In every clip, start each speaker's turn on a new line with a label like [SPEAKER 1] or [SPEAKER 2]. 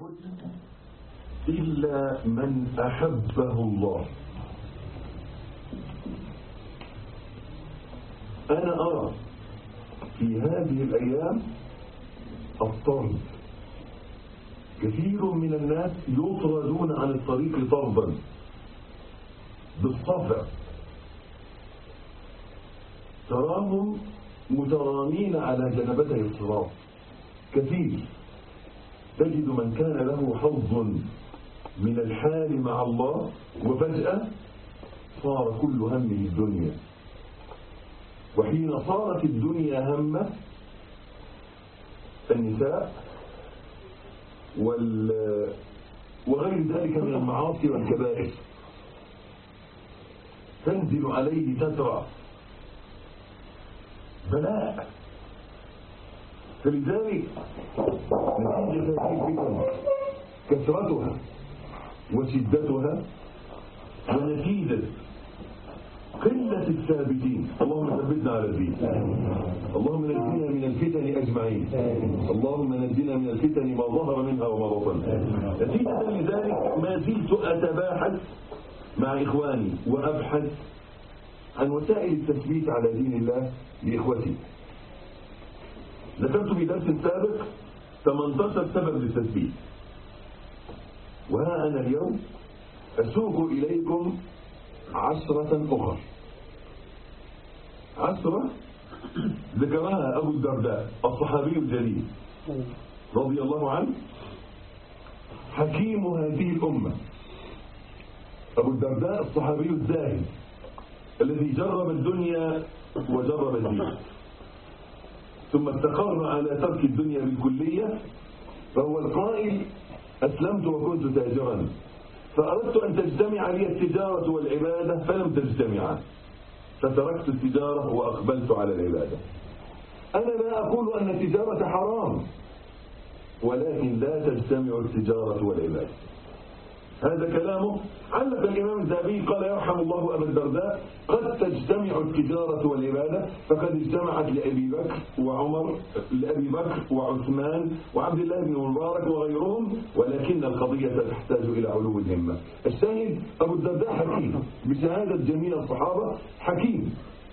[SPEAKER 1] يموت إلا من أحبه الله أنا أرى في هذه الأيام الطرد كثير من الناس يطردون عن الطريق طردا بالصفع تراهم مترامين على جنبتي الصراط كثير تجد من كان له حظ من الحال مع الله وفجأة صار كل همه الدنيا وحين صارت الدنيا همه النساء وال وغير ذلك من المعاصي والكبائر تنزل عليه تترى بلاء فلذلك نتيجة هذه الفتن كثرتها وشدتها ونتيجة قلة الثابتين اللهم ثبتنا على الدين اللهم نجنا من الفتن أجمعين اللهم نجنا من الفتن ما ظهر منها وما بطن نتيجة لذلك ما زلت أتباحث مع إخواني وأبحث عن وسائل التثبيت على دين الله لإخوتي ذكرت في درس سابق 18 سبب للتثبيت وها أنا اليوم أسوق إليكم عشرة أخر عشرة ذكرها أبو الدرداء الصحابي الجليل رضي الله عنه حكيم هذه الأمة أبو الدرداء الصحابي الزاهد الذي جرب الدنيا وجرب الدين ثم استقر على ترك الدنيا بالكلية فهو القائل أسلمت وكنت تاجرا فأردت أن تجتمع لي التجارة والعبادة فلم تجتمعا فتركت التجارة وأقبلت على العبادة أنا لا أقول أن التجارة حرام ولكن لا تجتمع التجارة والعبادة هذا كلامه علق الإمام الذهبي قال يرحم الله أبا الدرداء قد تجتمع التجارة والعبادة فقد اجتمعت لأبي بكر وعمر لأبي بكر وعثمان وعبد الله بن مبارك وغيرهم ولكن القضية تحتاج إلى علو الهمة الشاهد أبو الدرداء حكيم بشهادة جميع الصحابة حكيم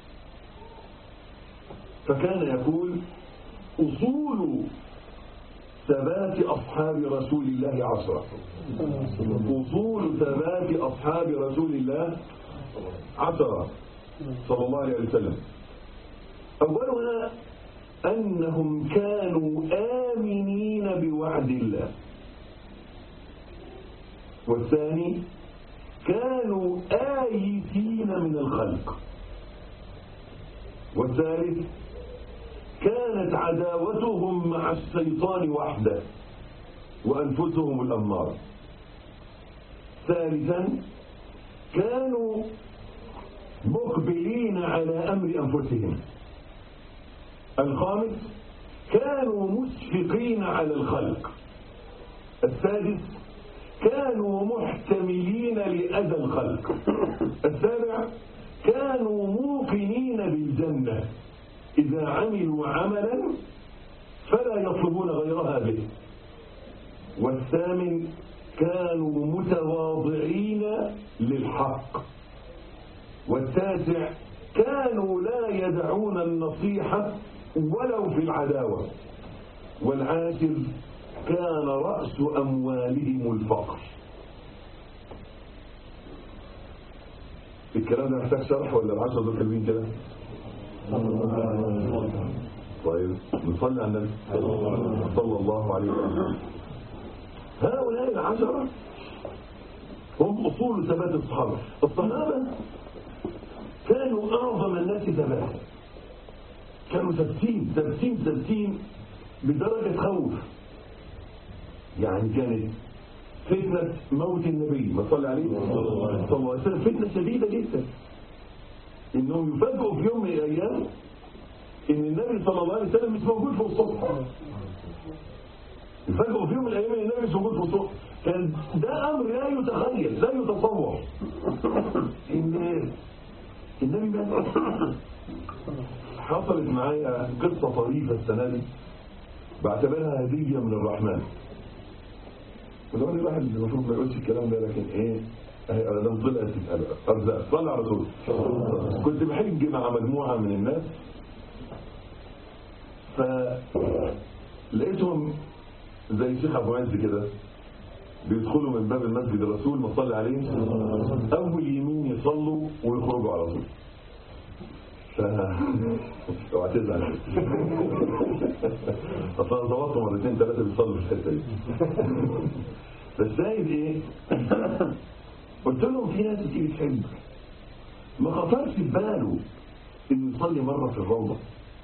[SPEAKER 1] فكان يقول أصول ثبات أصحاب رسول الله عشرة أصول ثبات أصحاب رسول الله عشرة صلى الله عليه وسلم أولها أنهم كانوا آمنين بوعد الله والثاني كانوا آيسين من الخلق والثالث كانت عداوتهم مع الشيطان وحده وأنفسهم الأمارة ثالثا كانوا مقبلين على أمر أنفسهم الخامس كانوا مشفقين على الخلق السادس كانوا محتملين لأذى الخلق السابع كانوا موقنين بالجنة إذا عملوا عملا فلا يطلبون غيرها به والثامن كانوا متواضعين للحق والتاسع كانوا لا يدعون النصيحة ولو في العداوة والعاشر كان رأس أموالهم الفقر الكلام ده محتاج شرح ولا العشرة دول كلمين كده طيب نصلي على النبي صلى الله عليه وسلم هؤلاء العشرة هم أصول ثبات الصحابة الصحابة كانوا أعظم الناس ثباتا كانوا ثابتين ثابتين ثابتين بدرجة خوف يعني كانت فتنة موت النبي ما صلى عليه صلى الله عليه وسلم فتنة شديدة جدا انهم يفاجئوا في يوم من الايام ان النبي صلى الله عليه وسلم مش موجود في وسطهم يفاجئوا في يوم من الايام ان النبي مش موجود في وسطهم كان ده امر لا يتخيل لا يتصور ان النبي مات حصلت معايا قصة طريفة السنة دي بعتبرها هدية من الرحمن ولو ان الواحد المفروض ما يقولش الكلام ده لكن ايه اهي ادم طلعت ارزاق صلى على رسول كنت بحج مع مجموعه من الناس فلقيتهم زي الشيخ ابو عز كده بيدخلوا من باب المسجد الرسول ما صلى عليه اول يمين يصلوا ويخرجوا على طول ف اوعى تزعل اصلا انا ضبطت مرتين ثلاثه بيصلوا في الحته دي فالسيد ايه قلت لهم في ناس بتيجي تحب ما خطرش في باله انه يصلي مره في الروضه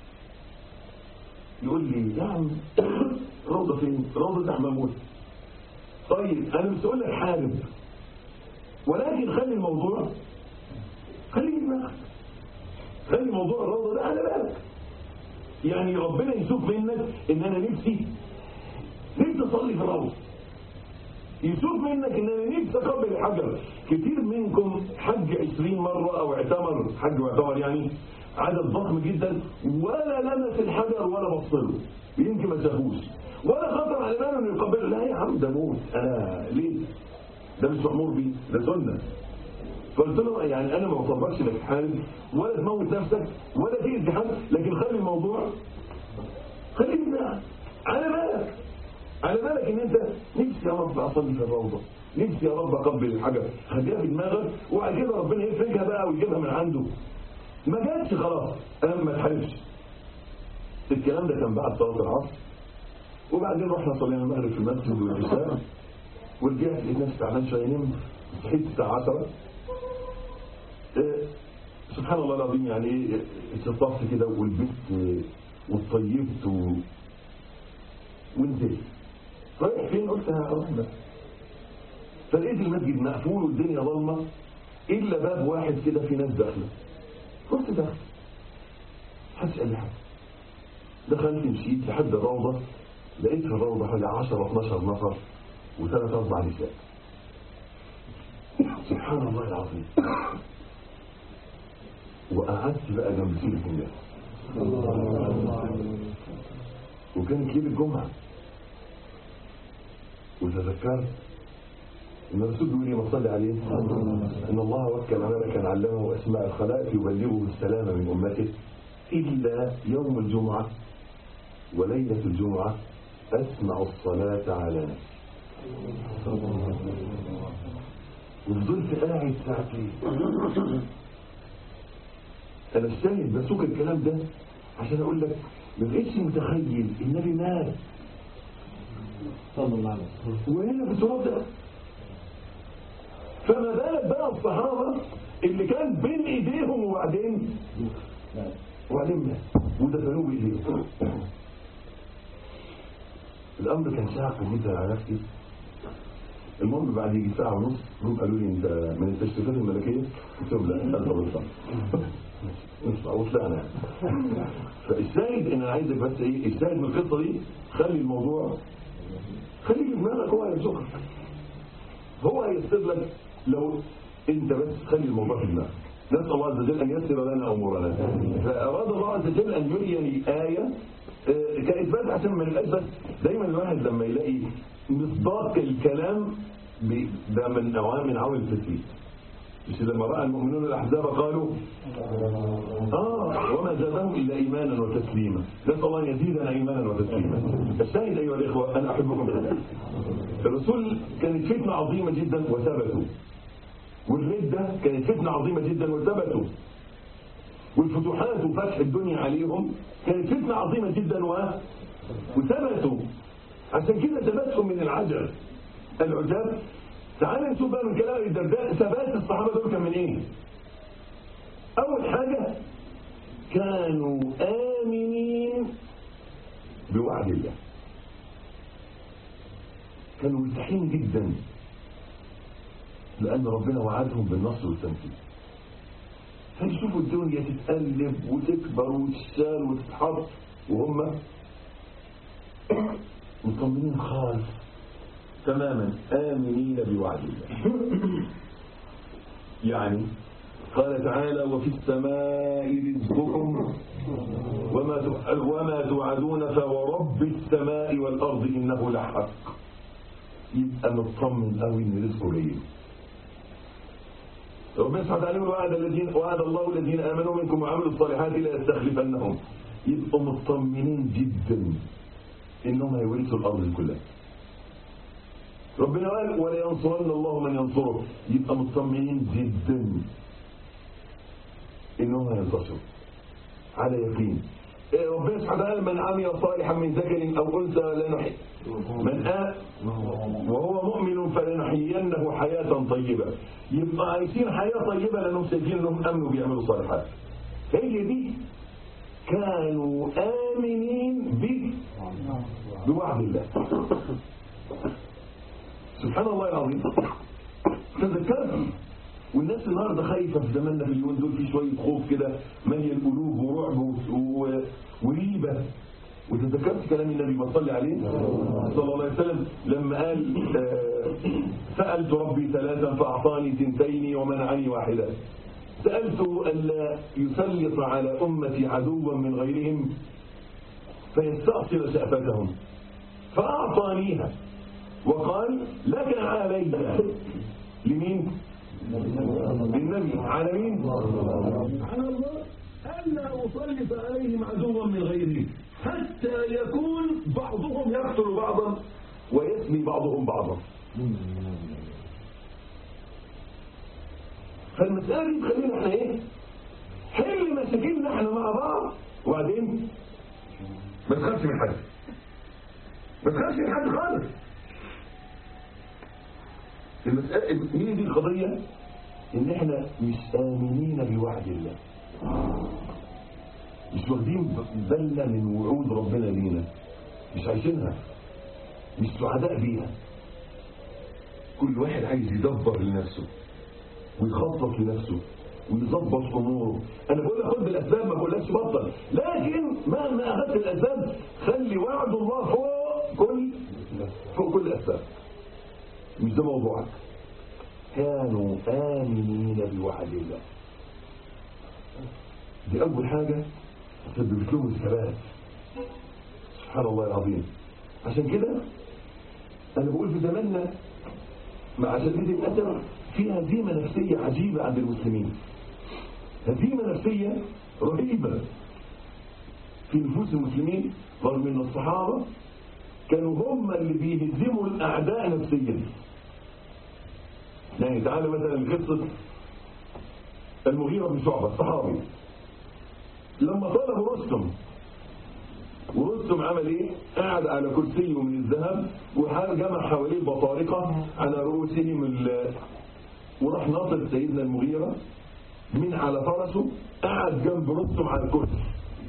[SPEAKER 1] يقول لي يا عم روضه فين روضه محمود طيب انا مش هقول لك حارب ولكن خلي الموضوع خليه دماغك خلي موضوع الروضه ده على بالك يعني ربنا يشوف منك ان انا نفسي نفسي اصلي في الروضه يشوف منك ان انا نفسي اقبل الحجر كتير منكم حج 20 مره او اعتمر حج واعتمر يعني عدد ضخم جدا ولا لمس الحجر ولا بص له يمكن ما شافوش ولا خطر على باله انه يقبله لا يا عم ده موت انا ليه ده مش مأمور بيه ده سنه فقلت له يعني انا ما بطبقش لك حال ولا تموت نفسك ولا تأذي حد لكن خلي الموضوع خلي دماغك على بالك على بالك ان انت نفسي يا رب اصلي في الروضه نفسي يا رب اقبل الحجر خليها في دماغك وبعد كده ربنا يفرجها بقى ويجيبها من عنده ما جاتش خلاص انا ما اتحرمش الكلام ده كان بعد صلاه العصر وبعدين رحنا صلينا المغرب في المسجد والعشاء ورجعت لقيت نفسي تعبان شويه نمت صحيت الساعه 10 إيه سبحان الله العظيم يعني ايه استطفت كده ولبست واتطيبت و... ونزلت رايح فين قلت هروح بس فلقيت المسجد مقفول والدنيا ضلمه الا باب واحد كده في ناس داخله قلت دخل محدش قال لي حاجه دخلت مشيت لحد الروضه لقيت في الروضه حوالي 10 12 نفر وثلاث اربع نساء سبحان الله العظيم وقعدت بقى جنب سيره الناس وكانت ليله الجمعه وتذكرت ان الرسول بيقول لي ما صلي عليه ان الله وكل ملكا علمه اسماء الخلائق يبلغه السلام من امته الا يوم الجمعه وليله الجمعه اسمع الصلاه على نفسي وفضلت قاعد ساعتين انا الشاهد بسوق الكلام ده عشان اقول لك ما بقتش متخيل النبي مات
[SPEAKER 2] صلى الله عليه وسلم
[SPEAKER 1] وهنا في التراب ده فما بالك بقى الصحابه اللي كان بين ايديهم وبعدين وبعدين مات ودفنوه بايديهم الامر كان شاق جدا على نفسي المهم بعد يجي ساعه ونص جم قالوا لي انت من التشريفات الملكيه قلت لهم لا انت بطلع نطلع وطلعنا يعني فالشاهد ان انا عايزك بس ايه الشاهد من القصه دي خلي الموضوع خلي في دماغك هو هيرزقك هو هيسر لك لو انت بس خلي الموضوع في دماغك نسال الله عز وجل ان يسر لنا امورنا فاراد الله عز وجل ان يريني ايه آه، كاثبات عشان ما نبقاش بس دايما الواحد لما يلاقي مصداق الكلام ب- ده من نوع من عوامل التثبيت مش لما راى المؤمنون الاحزاب قالوا اه وما زادهم الا ايمانا وتسليما نسال الله ان يزيدنا ايمانا وتسليما الشاهد ايها الاخوه انا احبكم بالله الرسول كانت فتنه عظيمه جدا وثبتوا والردة كانت فتنة عظيمة جدا وثبتوا والفتوحات وفتح الدنيا عليهم كانت فتنة عظيمة جدا و... وثبتوا عشان كده ثباتهم من العجب العجاب تعال نشوف بقى من كلام الدرداء ثبات الصحابة دول كان من ايه اول حاجة كانوا آمنين بوعد الله كانوا مرتاحين جدا لأن ربنا وعدهم بالنصر والتنفيذ فيشوفوا الدنيا تتقلب وتكبر وتشتال وتتحط وهم مطمئنين خالص تماما آمنين بوعد الله يعني قال تعالى وفي السماء رزقكم وما وما توعدون فورب السماء والأرض إنه لحق يبقى مطمن قوي ان رزقه قليل ربنا سبحانه وتعالى وعد الذين وعد الله الذين امنوا منكم وعملوا الصالحات لا يستخلفنهم يبقوا مطمنين جدا انهم هيورثوا الارض دي كلها ربنا قال ولا ينصرن الله من ينصره يبقى مطمئنين جدا انهم هينتصروا على يقين إيه ربنا سبحانه وتعالى من عمل صالحا من ذكر او انثى لنحي من آ وهو مؤمن فلنحيينه حياة طيبة يبقى عايشين حياة طيبة لانهم شايفين انهم امنوا بيعملوا صالحات هي دي كانوا آمنين ب بوعد الله سبحان الله العظيم تذكرت والناس النهارده خايفه في زماننا في اليومين دول في شويه خوف كده ماليه القلوب ورعب و- وريبه وتذكرت كلام النبي ما صلى عليه صلى الله عليه وسلم لما قال آه، سالت ربي ثلاثا فاعطاني ثنتين ومنعني واحدا سالت الا يسلط على امتي عدوا من غيرهم فيستأصل شأفتهم فأعطانيها وقال لك علي لمين للنبي على مين على الله ألا أسلط عليهم عدوا من غيري حتى يكون بعضهم يقتل بعضا ويسمي بعضهم بعضا فالمسألة دي تخلينا احنا ايه حل مشاكلنا احنا مع بعض وبعدين ما تخافش من حد ما تخافش من حد خالص المسألة هي دي القضية ان احنا مش آمنين بوعد الله مش واخدين بالنا من وعود ربنا لينا مش عايشينها مش سعداء بيها كل واحد عايز يدبر لنفسه ويخطط لنفسه ويظبط اموره انا بقول لك خد بالاسباب ما بقولكش بطل لكن مهما اخذت الاسباب خلي وعد الله فوق كل فوق كل الاسباب مش ده موضوعك كانوا آمنين بوعد الله دي أول حاجة سببت لهم الثبات سبحان الله العظيم عشان كده أنا بقول في زماننا مع شديد الأسف في هزيمة نفسية عجيبة عند المسلمين هزيمة نفسية رهيبة في نفوس المسلمين رغم ان الصحابة كانوا هم اللي بيهزموا الأعداء نفسيا يعني تعالى مثلا قصة المغيرة بن شعبة الصحابي لما طلبوا رستم ورستم عمل ايه قعد على كرسيه من الذهب وحال جمع حواليه البطارقة على رؤوسهم ال- وراح ناطر سيدنا المغيرة من على فرسه قعد جنب رستم على الكرسي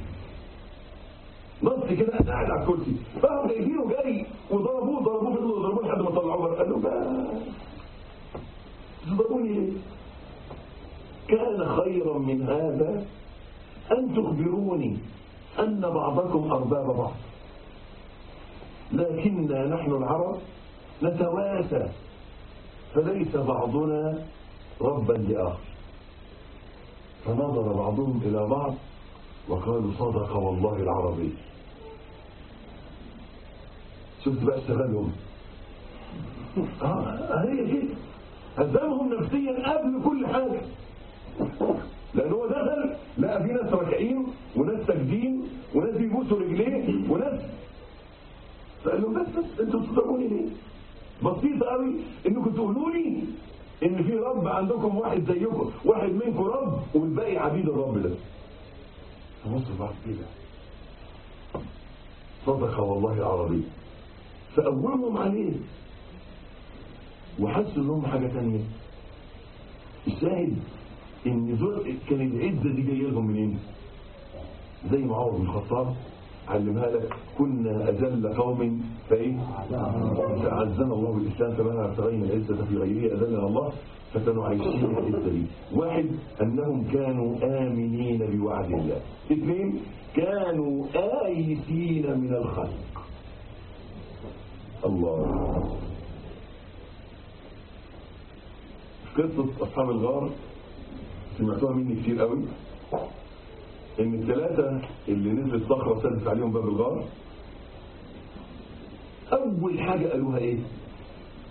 [SPEAKER 1] نط كده قاعد على الكرسي فهم جايبينه جري وضربوه ضربوه فضلوا يضربوه لحد ما طلعوه بره قال له بس تضربوني ليه كان خيرا من هذا أن تخبروني أن بعضكم أرباب بعض لكننا نحن العرب نتواسى فليس بعضنا ربا لآخر فنظر بعضهم إلى بعض وقالوا صدق والله العربي شفت بقى اشتغلهم اه هي كده هزمهم نفسيا قبل كل حاجة لأن هو دخل لقى في ناس راكعين وناس ساجدين وناس بيبوسوا رجليه وناس فقال لهم بس بس انتوا بتضربوني ليه؟ بسيطة قوي انكم تقولوا لي ان في رب عندكم واحد زيكم واحد منكم رب والباقي عبيد الرب ده فبصوا بعض كده صدق والله العربي فأولهم عليه وحسوا انهم حاجة تانية الشاهد ان دول كان العزة دي جاية لهم منين زي ما عمر بن الخطاب علمها لك كنا أذل قوم فإيه فعزنا الله بالإسلام فما ابتغينا العزة في غيره أذلنا الله فكانوا عايشين العزة دي واحد أنهم كانوا آمنين بوعد الله اثنين كانوا آيسين من الخلق الله قصة أصحاب الغار سمعتوها مني كتير قوي إن الثلاثة اللي نزلت صخرة سدت عليهم باب الغار أول حاجة قالوها إيه؟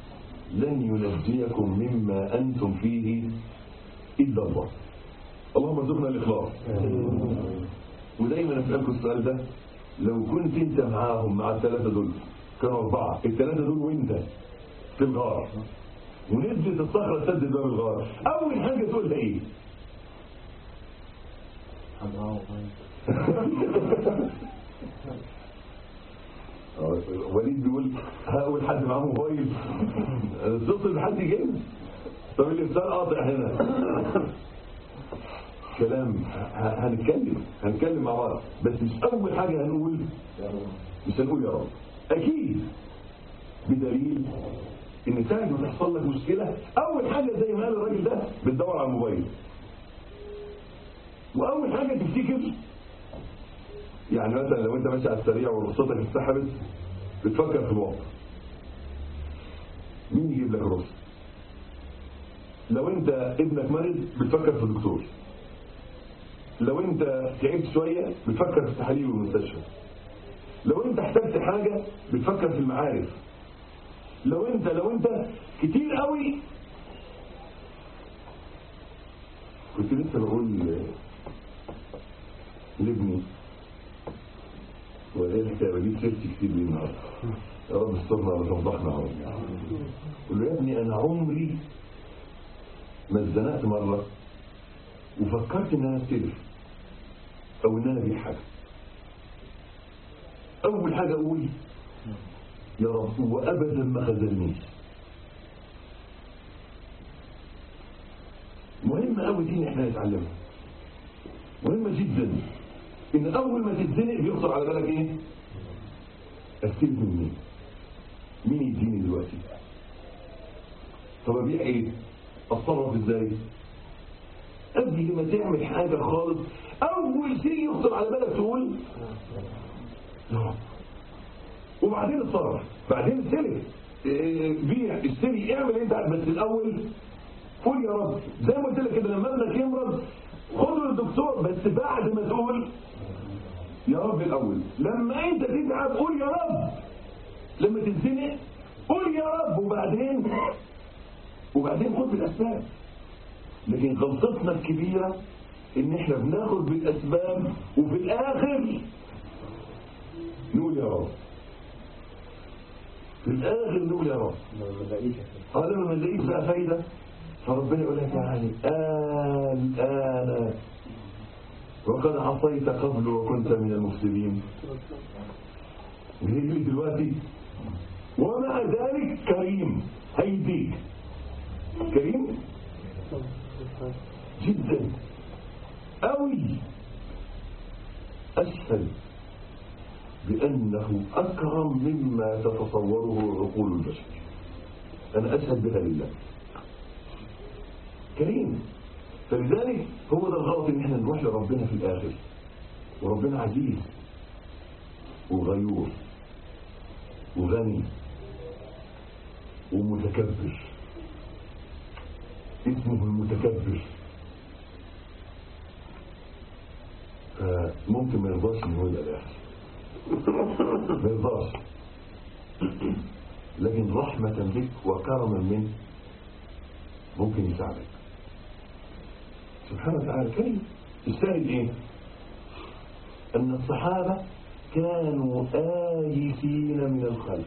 [SPEAKER 1] لن ينجيكم مما أنتم فيه إلا الله اللهم ارزقنا الإخلاص ودايما أسألكم السؤال ده لو كنت أنت معاهم مع الثلاثة دول كانوا أربعة الثلاثة دول وأنت في الغار ونزلت الصخرة سدت باب الغار أول حاجة تقول لها إيه؟ وليد بيقول هقول حد معاه موبايل اتصل بحد جنب طب الانسان قاطع هنا كلام ه- هنتكلم هنتكلم مع بعض بس مش اول حاجه هنقول مش هنقول يا رب اكيد بدليل ان ساعه ما تحصل لك مشكله اول حاجه زي ما قال الراجل ده بتدور على الموبايل واول حاجه تفتكر يعني مثلا لو انت ماشي على السريع ورصتك اتسحبت بتفكر في الوقت مين يجيب لك الرصد لو انت ابنك مريض بتفكر في الدكتور لو انت تعبت شوية بتفكر في التحاليل والمستشفى لو انت احتجت حاجة بتفكر في المعارف لو انت لو انت كتير قوي كنت لسه بقول لابني وايه الحكايه بجيب سيرتي كتير ليه النهارده يا رب استرنا وتفضحنا يا رب قول له يا ابني انا عمري ما اتزنقت مره وفكرت ان انا استلف او ان انا ابيع حاجه اول حاجه اقول يا رب وابدا ما خذلنيش مهمه قوي دي ان احنا نتعلمها مهمه جدا ان اول ما تتزنق بيخطر على بالك ايه استلف من مين مين يديني دلوقتي طب ابيع ايه اتصرف ازاي قبل ما تعمل حاجه خالص اول شيء يخطر على بالك تقول يا رب وبعدين اتصرف بعدين استلف إيه، بيع اشتري اعمل انت بس الاول قول يا رب زي ما قلت لك كده لما ابنك يمرض خده للدكتور بس بعد ما تقول يا رب الاول لما انت تتعب قول يا رب لما تتزنق قول يا رب وبعدين وبعدين خد بالاسباب لكن غلطتنا الكبيره ان احنا بناخد بالاسباب وفي الاخر نقول يا رب في الاخر نقول يا رب اه لما ما نلاقيش بقى فايده فربنا يقول لك يعني الان وقد عصيت قبل وكنت من المفسدين يجي دلوقتي ومع ذلك كريم هيديك كريم جدا قوي أشهد بأنه أكرم مما تتصوره عقول البشر أنا أشهد بها لله كريم فلذلك هو ده الغلط ان احنا نروح لربنا في الاخر وربنا عزيز وغيور وغني ومتكبر اسمه المتكبر فممكن ما يرضاش ان هو يبقى الاخر ما يرضاش لكن رحمة بك وكرما منه ممكن يساعدك سبحانه وتعالى كريم الشاهد ايه ان الصحابة كانوا آيسين من الخلق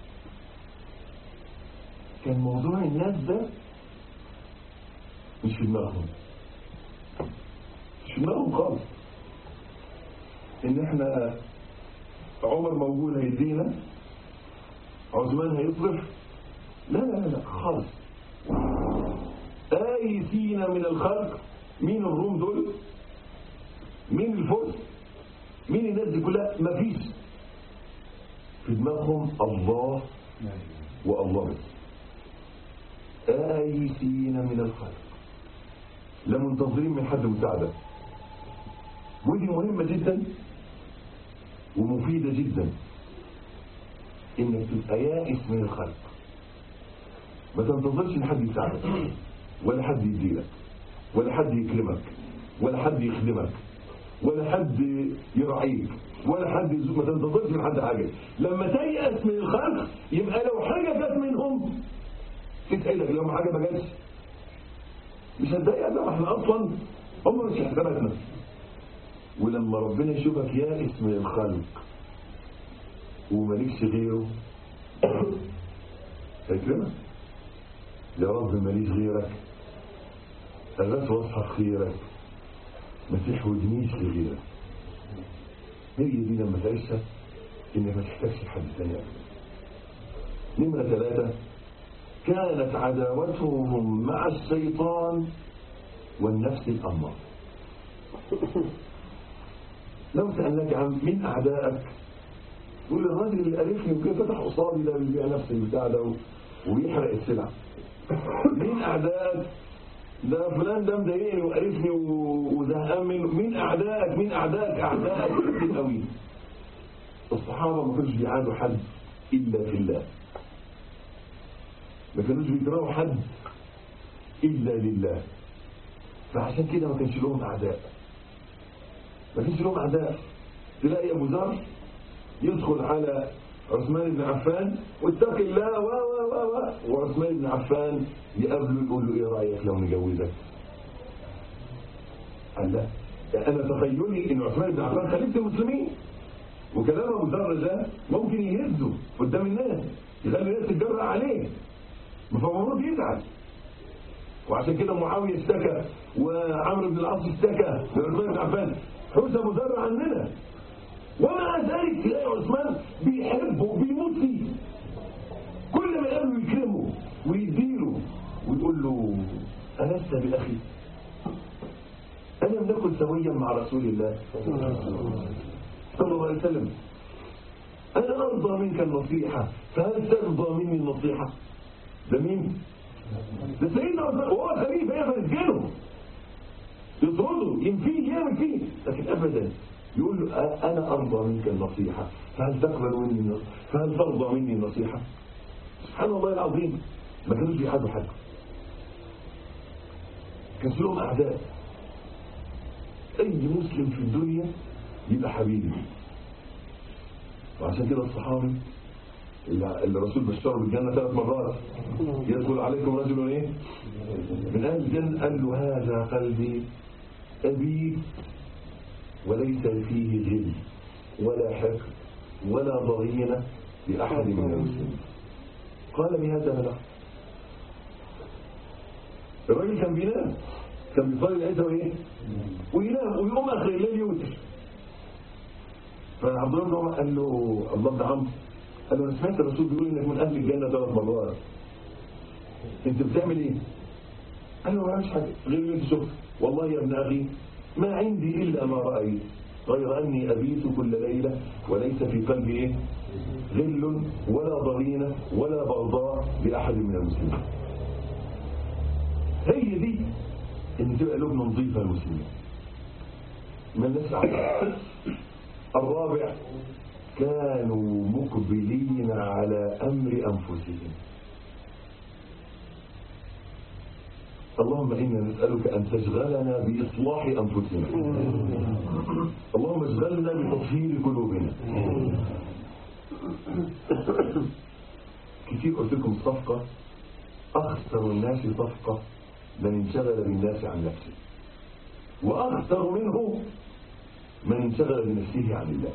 [SPEAKER 1] كان موضوع الناس ده مش في دماغهم مش في دماغهم خالص ان احنا عمر موجود هيدينا عثمان هيصرف لا لا لا خالص آيسين من الخلق مين الروم دول مين الفرس مين الناس دي كلها مفيش في دماغهم الله والله بس آيسين من الخلق لا منتظرين من حد مساعدة ودي مهمة جدا ومفيدة جدا انك تبقى يائس من الخلق ما تنتظرش ان حد يساعدك ولا حد يديلك ولا حد يكرمك ولا حد يخدمك ولا حد يرعيك ولا حد يزوك ما تنتظرش من حد حاجة لما تيأس من الخلق يبقى لو حاجة جت منهم تسألك لو حاجة ما جاتش مش هتضايق ده احنا اصلا هم مش حساباتنا ولما ربنا يشوفك يائس من الخلق ومالكش غيره هيكرمك يا رب ماليش غيرك أغاث واصحى خيرك ما تحوجنيش لغيرك هي دي لما تعيشها انك ما تحتاجش لحد ثاني ابدا نمرة ثلاثة كانت عداوتهم مع الشيطان والنفس الأمارة لو سألناك عن مين أعدائك تقول الراجل اللي قرفني وكيف فتح قصادي ده بيبيع نفس البتاع ده ويحرق السلع مين أعدائك ده فلان ده مضايقني وقرفني وزهقان منه مين أعدائك مين أعدائك أعدائك كتير قوي الصحابة ما كانوش بيعادوا حد إلا في الله ما كانوش بيكرهوا حد إلا لله فعشان كده ما كانش لهم أعداء ما كانش لهم أعداء تلاقي أبو ذر يدخل على عثمان بن عفان واتق الله و و و و وعثمان بن عفان يقابله يقول له ايه رايك لو نجوزك؟ قال لا انا تخيلي ان عثمان بن عفان خليفه المسلمين وكلام ابو ذر ده ممكن يهزه قدام الناس يخلي الناس تتجرأ عليه فالمفروض يزعل وعشان كده معاويه اشتكى وعمرو بن العاص اشتكى لعثمان بن عفان حوز ابو ذر عننا ومع ذلك تلاقي عثمان بيحبه وبيموت فيه كل ما يقابله يكرمه ويديله ويقول له ألست بأخي ألم نكن سويا مع رسول الله صلى الله عليه وسلم أنا أرضى منك النصيحة فهل ترضى مني النصيحة ده مين ده سيدنا عثمان وهو خليفة يقدر يسجنه يطرده ينفيه يعمل فيه لكن أبدا يقول له أنا أرضى منك النصيحة فهل تقبل مني النصيحة فهل ترضى مني النصيحة سبحان الله العظيم ما كانوش بيحدوا حد كان لهم أعداء أي مسلم في الدنيا يبقى حبيبي وعشان كده الصحابي اللي الرسول بشره بالجنة ثلاث مرات يدخل عليكم رجل ايه من أهل الجنة قال له هذا قلبي أبيك وليس فيه غل ولا حقد ولا ضغينة لأحد من المسلمين قال بهذا بلغ الراجل كان بينام كان بيصلي العشاء وايه وينام ويقوم اخر الليل يوتر فعبد الله بن عمر قال له الله بن عمرو قال له انا سمعت الرسول بيقول انك من اهل الجنه ثلاث مرات انت بتعمل ايه؟ قال له ما بعملش حاجه غير اللي انت شفته والله يا ابن اخي ما عندي الا ما رايت غير اني ابيت كل ليله وليس في قلبي ايه؟ غل ولا ضغينه ولا بغضاء لاحد من المسلمين. هي دي ان تبقى لبنى نظيفه للمسلمين. ما نسعى الرابع كانوا مقبلين على أمر أنفسهم اللهم إنا نسألك أن تشغلنا بإصلاح أنفسنا اللهم اشغلنا بتطهير قلوبنا كثير قلت لكم الصفقة أخسر الناس صفقة من انشغل بالناس عن نفسه وأخسر منه من انشغل بنفسه عن الله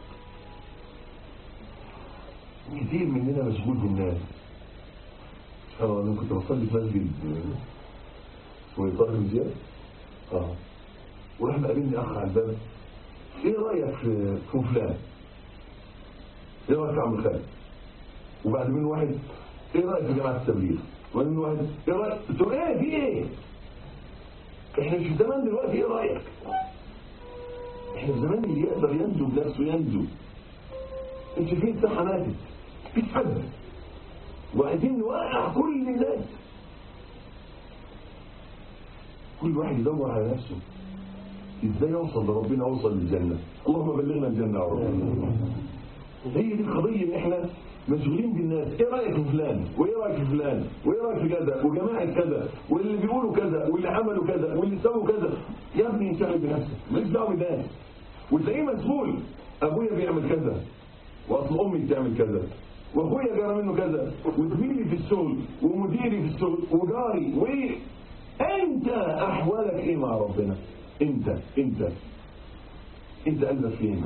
[SPEAKER 1] كتير مننا مشغول بالناس سبحان الله انا كنت بصلي في مسجد اسمه طارق بن زياد اه وراح مقابلني اخ على الباب ايه رايك في في فلان؟ ايه رايك في عم خالد؟ وبعد منه واحد ايه رايك في جماعه التبليغ؟ وبعد منه واحد ايه رايك؟ قلت له ايه في ايه؟ احنا مش في زمان دلوقتي ايه رايك؟ احنا في زمان اللي يقدر ينجو بنفسه ينجو انت فين ساحه ماتت في حد وعايزين نوقع كل الناس كل واحد يدور على نفسه ازاي يوصل لربنا اوصل للجنه اللهم بلغنا الجنه يا رب هي دي القضيه ان احنا مشغولين بالناس ايه رايك في فلان وايه رايك في فلان وايه رايك في كذا وجماعه كذا واللي بيقولوا كذا واللي عملوا كذا واللي سووا كذا يا ابني انشغل بنفسك مالكش دعوه بالناس وتلاقيه مسؤول ابويا بيعمل كذا واصل امي بتعمل كذا واخويا جرى منه كذا وزميلي في الشغل ومديري في الشغل وجاري و انت احوالك ايه مع ربنا انت انت انت قلبك فين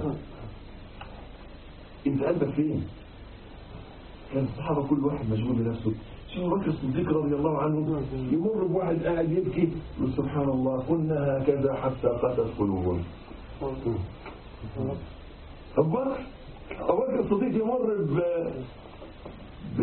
[SPEAKER 1] انت قلبك فين كان الصحابه كل واحد مشغول بنفسه شوف بكر الصديق رضي الله عنه يمر بواحد قاعد يبكي يقول سبحان الله كنا هكذا حتى قست قلوبنا ابو بكر ابو بكر الصديق يمر ب ب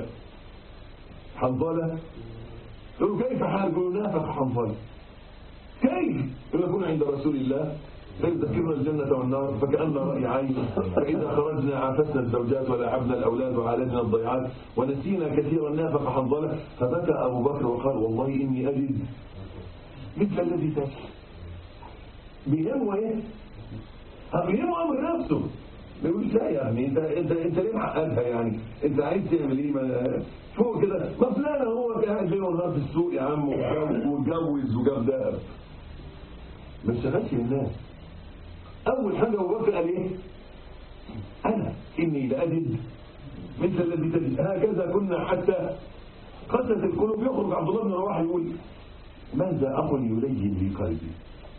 [SPEAKER 1] حنظله يقول له كيف حالك يقول نافق حنظله كيف يكون عند رسول الله فيذكرنا الجنة والنار فكأن رأي عين فإذا خرجنا عافسنا الزوجات ولعبنا الأولاد وعالجنا الضيعات ونسينا كثيرا نافق حنظلة فبكى أبو بكر وقال والله إني أجد مثل الذي تشكي بيهمه إيه؟ بيهمه أمر نفسه ما يقولش لا يعني انت انت انت ليه معقدها يعني انت عايز تعمل ايه ما فوق كده ما فلان هو قاعد ليل ونهار في السوق يا عم واتجوز وجاب دهب ما اشتغلش للناس اول حاجه ابو بكر قال ايه انا اني لاجد مثل الذي تجد هكذا كنا حتى قست القلوب يخرج عبد الله بن رواحه يقول ماذا اخ يلين لي قلبي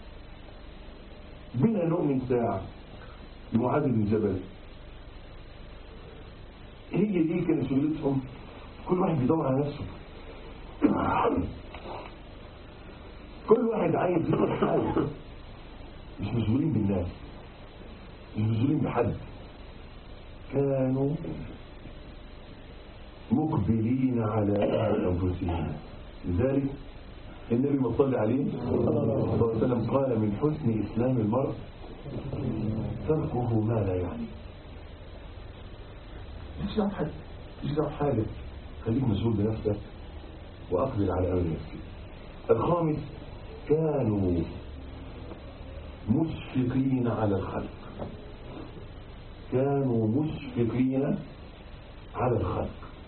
[SPEAKER 1] بنا نؤمن ساعه معاذ بن جبل هي دي كانت شغلتهم كل واحد بيدور على نفسه كل واحد عايز يدور حاجه مش مشغولين بالناس مش مشغولين بحد كانوا مقبلين على انفسهم لذلك النبي ما صلى عليه صلى الله عليه وسلم قال من حسن اسلام المرء تركه ما لا يعني مش دعوه حد مش دعوه حاجه خليك مشغول بنفسك واقبل على امر نفسك الخامس كانوا مشفقين على الخلق كانوا مشفقين على الخلق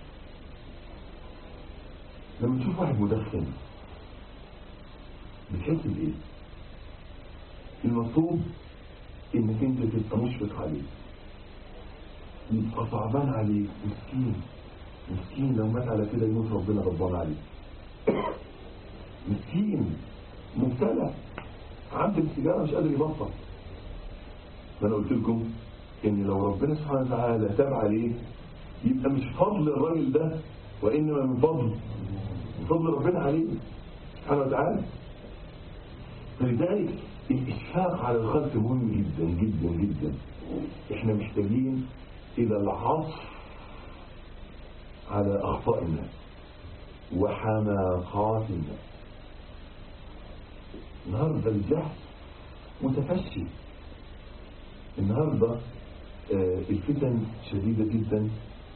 [SPEAKER 1] لما تشوف واحد مدخن بتحس بايه المطلوب انك انت تبقى مشفق عليه يبقى صعبان عليه مسكين مسكين لو مات على كده يموت ربنا غضبان عليه مسكين مبتلى عبد السيجاره مش قادر يبطل فانا قلت لكم ان لو ربنا سبحانه وتعالى تاب عليه يبقى مش فضل الراجل ده وانما من فضل من فضل ربنا عليه سبحانه وتعالى فلذلك الإشفاق على الخلق مهم جدا جدا جدا احنا محتاجين إلى العطف على أخطاء الناس وحماقات الناس النهاردة الجهل متفشي النهاردة آه، الفتن شديدة جدا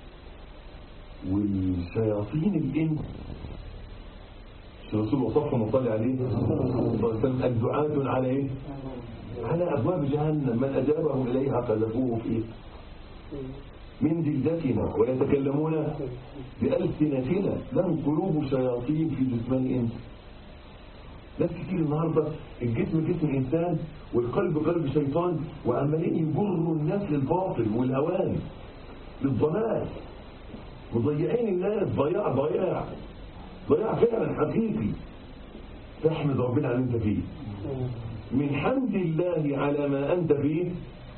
[SPEAKER 1] والشياطين الإنس الرسول وصفهم وصلى عليه صلى الله عليه وسلم الدعاة على ايه على ابواب جهنم من اجابهم اليها قذفوه فيه من جلدتنا ويتكلمون بألسنتنا لهم قلوب شياطين في جسمان انس ناس كتير النهارده الجسم جسم انسان والقلب قلب شيطان وعمالين يجروا الناس للباطل والهوان للضلال مضيعين الناس ضياع ضياع ضياع فعلا حقيقي تحمد ربنا على اللي انت فيه من حمد الله على ما انت فيه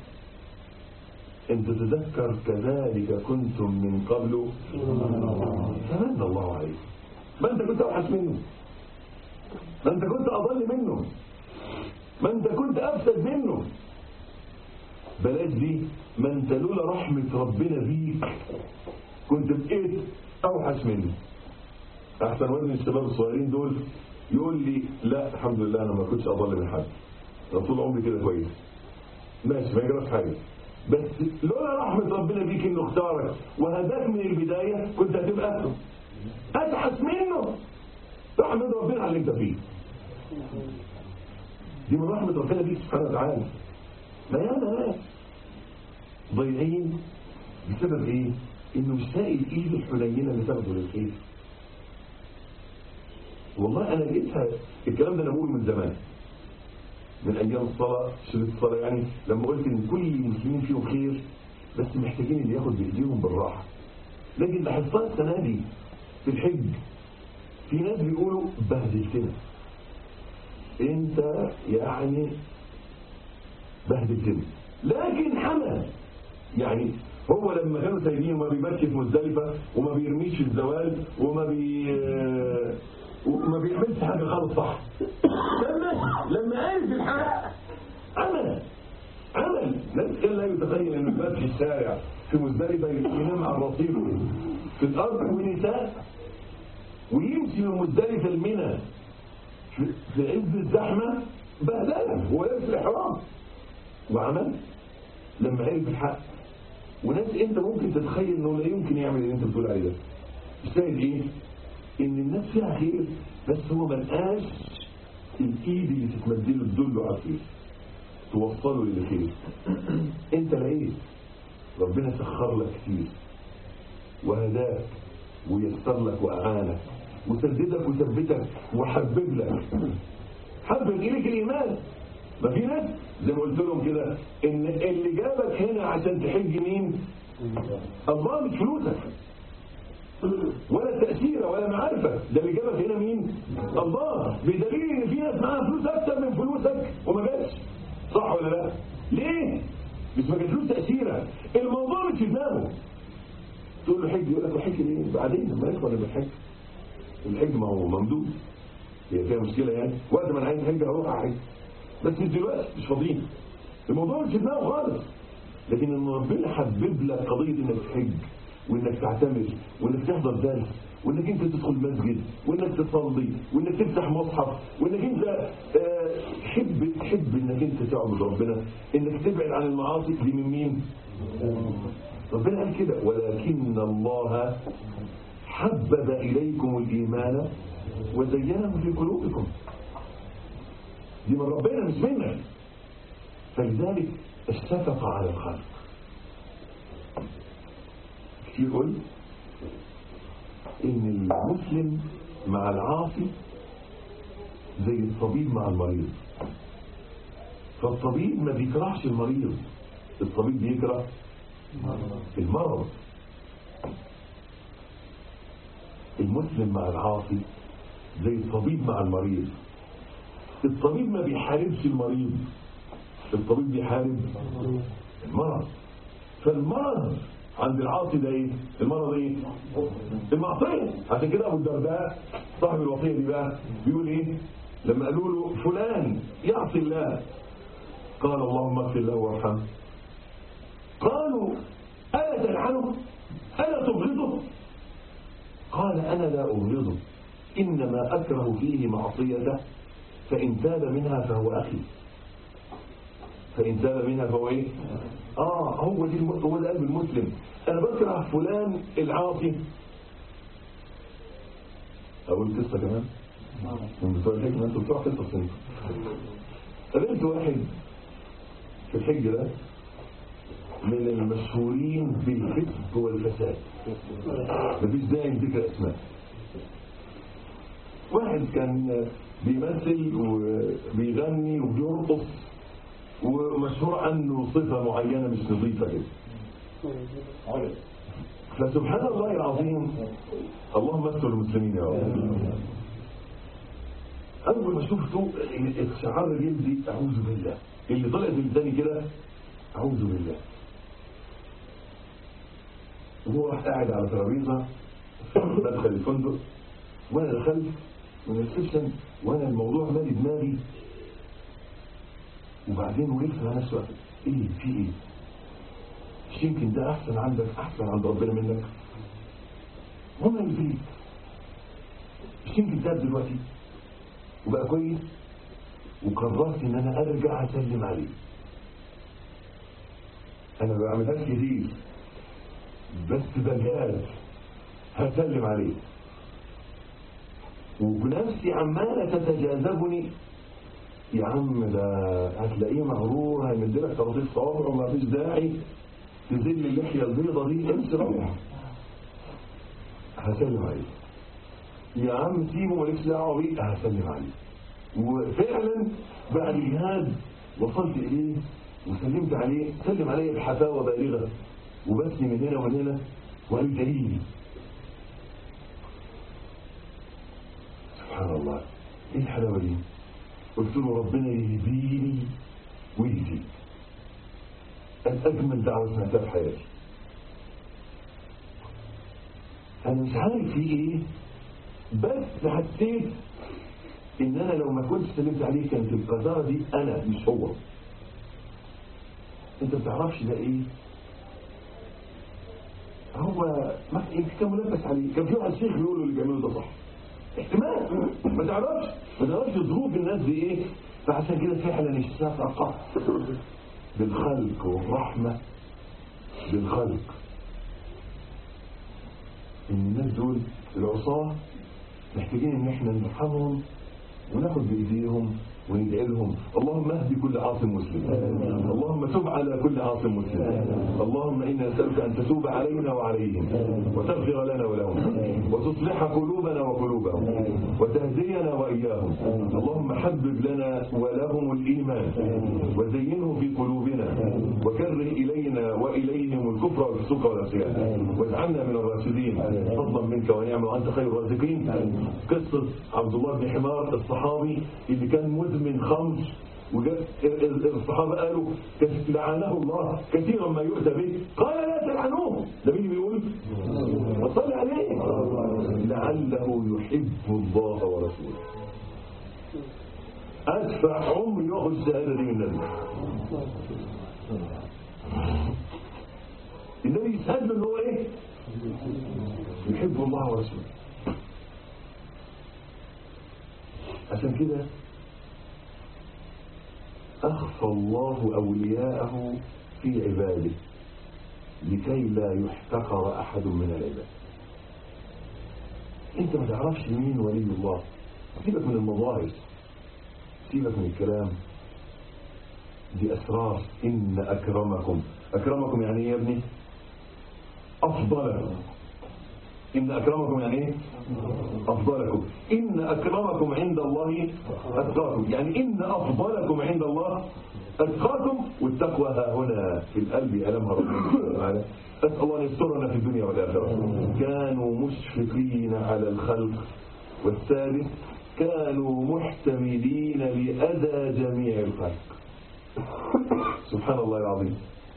[SPEAKER 1] ان تتذكر كذلك كنتم من قبل فمن الله عليك ما انت كنت اوحش منه ما انت كنت اضل منه ما انت كنت افسد منه بلاش دي ما انت لولا رحمة ربنا بيك كنت بقيت اوحش منه احسن وزن الشباب الصغيرين دول يقول لي لا الحمد لله انا ما كنتش اضل من حد انا طول عمري كده كويس ماشي ما يجراش حاجه بس لولا رحمه ربنا بيك انه اختارك وهداك من البدايه كنت هتبقى اتحس منه رحمه ربنا على اللي انت فيه دي من رحمه ربنا بيك سبحانه وتعالى ما ياما ناس ضايعين بسبب ايه؟ انه مش لاقي الايد الحنينه اللي تاخده للخير والله انا لقيتها الكلام ده انا بقوله من زمان من ايام الصلاه شريط الصلاه يعني لما قلت ان كل المسلمين فيهم خير بس محتاجين اللي ياخد بايديهم بالراحه لكن لاحظتها السنة دي في الحج في ناس بيقولوا بهدلتنا انت يعني بهدلتنا لكن حمل يعني هو لما كانوا سايبين وما بيبكي في مزدلفة وما بيرميش في الزوال وما بي وما بيعملش حاجة خالص صح لما لما عرف الحق عمل عمل ناس كان لا يتخيل انه يبات في الشارع في مزدلفة ينام على الرصيف في الارض ونساء ويمشي من مزدلفة المنى في- في عز الزحمة بهدلة ولابس الإحرام وعمل لما عرف الحق وناس انت ممكن تتخيل انه لا يمكن يعمل اللي انت بتقول عليه ده الشاهد ايه ان الناس فيها خير بس هو ما لقاش الايد اللي تتمدله تدله على الخير توصله للخير انت لقيت ربنا سخر لك كتير وهداك ويسر لك واعانك وسددك وثبتك وحبب لك حبب اليك الايمان ما في ناس زي ما قلت لهم كده ان اللي جابك هنا عشان تحج مين الله مش فلوسك ولا تأثيره ولا معرفة ده اللي جابك هنا مين الله بدليل ان في ناس معاها فلوس اكتر من فلوسك وما جاتش صح ولا لا ليه مش ما جاتلوش تأثيرة الموضوع مش في دماغه تقول له حج يقول لك الحج ليه بعدين لما يدخل الحج الحج ما هو ممدود هي فيها مشكلة يعني وقت ما انا عايز حج هروح احج بس مش دلوقتي مش فاضيين الموضوع مش في دماغه خالص لكن ان ربنا حبب لك قضية انك تحج وانك تعتمر وانك تحضر درس وانك انت تدخل مسجد وانك تصلي وانك تفتح مصحف وانك انت آه، تحب تحب انك انت تعبد ربنا انك تبعد عن المعاصي دي من مين ربنا قال كده ولكن الله حبب اليكم الايمان وزينه في قلوبكم دي من ربنا مش منك فلذلك اشتفق على الخلق كتير قلت ان المسلم مع العاصي زي الطبيب مع المريض فالطبيب ما بيكرهش المريض الطبيب بيكره المرض المسلم مع العاصي زي الطبيب مع المريض الطبيب ما بيحاربش المريض الطبيب بيحارب المرض فالمرض عند العاصي ده ايه المرض ايه المعصيه عشان كده ابو الدرداء صاحب الوصيه دي بقى بيقول ايه لما قالوا له فلان يعصي الله قال اللهم اغفر له وارحمه قالوا الا تلعنه الا تبغضه قال انا لا ابغضه انما اكره فيه معصيته فان تاب منها فهو اخي فإن تاب منها فهو إيه؟ آه هو دي الم... هو ده قلب المسلم أنا بكره فلان العاصي أقول قصة كمان من بتوع الحكمة أنتوا بتوع قصص أنتوا قابلت واحد في الحج ده من المشهورين بالفسق والفساد مفيش داعي ذكر أسماء واحد كان بيمثل وبيغني وبيرقص ومشهور عنه صفة معينة مش نظيفة كده فسبحان الله العظيم اللهم استر المسلمين يا رب أول ما شفته الشعار جلدي أعوذ بالله اللي طلع في لساني كده أعوذ بالله وهو راح قاعد على ترابيزة بدخل الفندق وأنا دخلت من الريسبشن وأنا الموضوع مالي دماغي وبعدين وقفت مع نفسي وقفت ايه في ايه مش يمكن ده احسن عندك احسن عند ربنا منك وما يفيد مش يمكن تاب دلوقتي وبقى كويس وقررت ان انا ارجع اسلم عليه انا ما بعملهاش كتير بس بجهاز هسلم عليه ونفسي عماله تتجاذبني يا عم ده هتلاقيه مغرور هيمدلك ترطيف صوابع وما فيش داعي تزل اللحية البيضة دي امشي روح هسلم عليه يا عم سيبه مالكش دعوه بيه هسلم عليه وفعلا بعد الجهاد وصلت اليه وسلمت عليه سلم عليه بحفاوة بالغة وبسني من هنا ومن هنا ويدعي لي سبحان الله ايه الحلاوه دي قلت له ربنا يهديني ويهديك اجمل دعوه سمعتها في حياتي انا مش عارف في ايه بس حسيت ان انا لو ما كنتش سلمت عليه كانت القذاره دي انا مش هو انت ما تعرفش ده ايه هو ما انت كان ملبس عليه كان في واحد شيخ بيقول له اللي بيعمله ده صح احتمال ما تعرفش ما تعرفش ظروف الناس دي ايه فعشان كده فعلا الشفقه بالخلق والرحمه بالخلق ان الناس دول العصاه محتاجين ان احنا نرحمهم وناخد بايديهم وندعي لهم اللهم اهدي كل عاصم مسلم اللهم تب على كل عاصم مسلم اللهم انا نسالك ان تتوب علينا وعليهم وتغفر لنا ولهم وتصلح قلوبنا وقلوبهم وتهدينا واياهم اللهم حبب لنا ولهم الايمان وزينه في قلوبنا وكره الينا واليهم الكفر والفسوق والعصيان واجعلنا من الراشدين فضلا منك ونعمه وانت خير الرازقين قصه عبد الله بن حمار الصحابي اللي كان مدمن خمر والصحابه قالوا لعنه الله كثيرا ما يؤتى به قال لا تلعنوه ده مين بيقول وصلي عليه لعله يحب الله ورسوله ادفع عمري واخد الشهاده دي من النبي النبي يشهد له ان هو ايه يحب الله ورسوله عشان كده أخفى الله أولياءه في عباده لكي لا يحتقر أحد من العباد أنت ما تعرفش مين ولي الله سيبك من المظاهر سيبك من الكلام دي أسرار إن أكرمكم أكرمكم يعني إيه يا ابني أفضلكم إن أكرمكم يعني إيه أفضلكم إن أكرمكم عند الله أتقاكم يعني إن أفضلكم عند الله أتقاكم والتقوى ها هنا في القلب ألمها ربنا سبحانه وتعالى أسأل الله أن يسترنا في الدنيا والآخرة كانوا مشفقين على الخلق والثالث كانوا محتملين لأذى جميع الخلق سبحان الله العظيم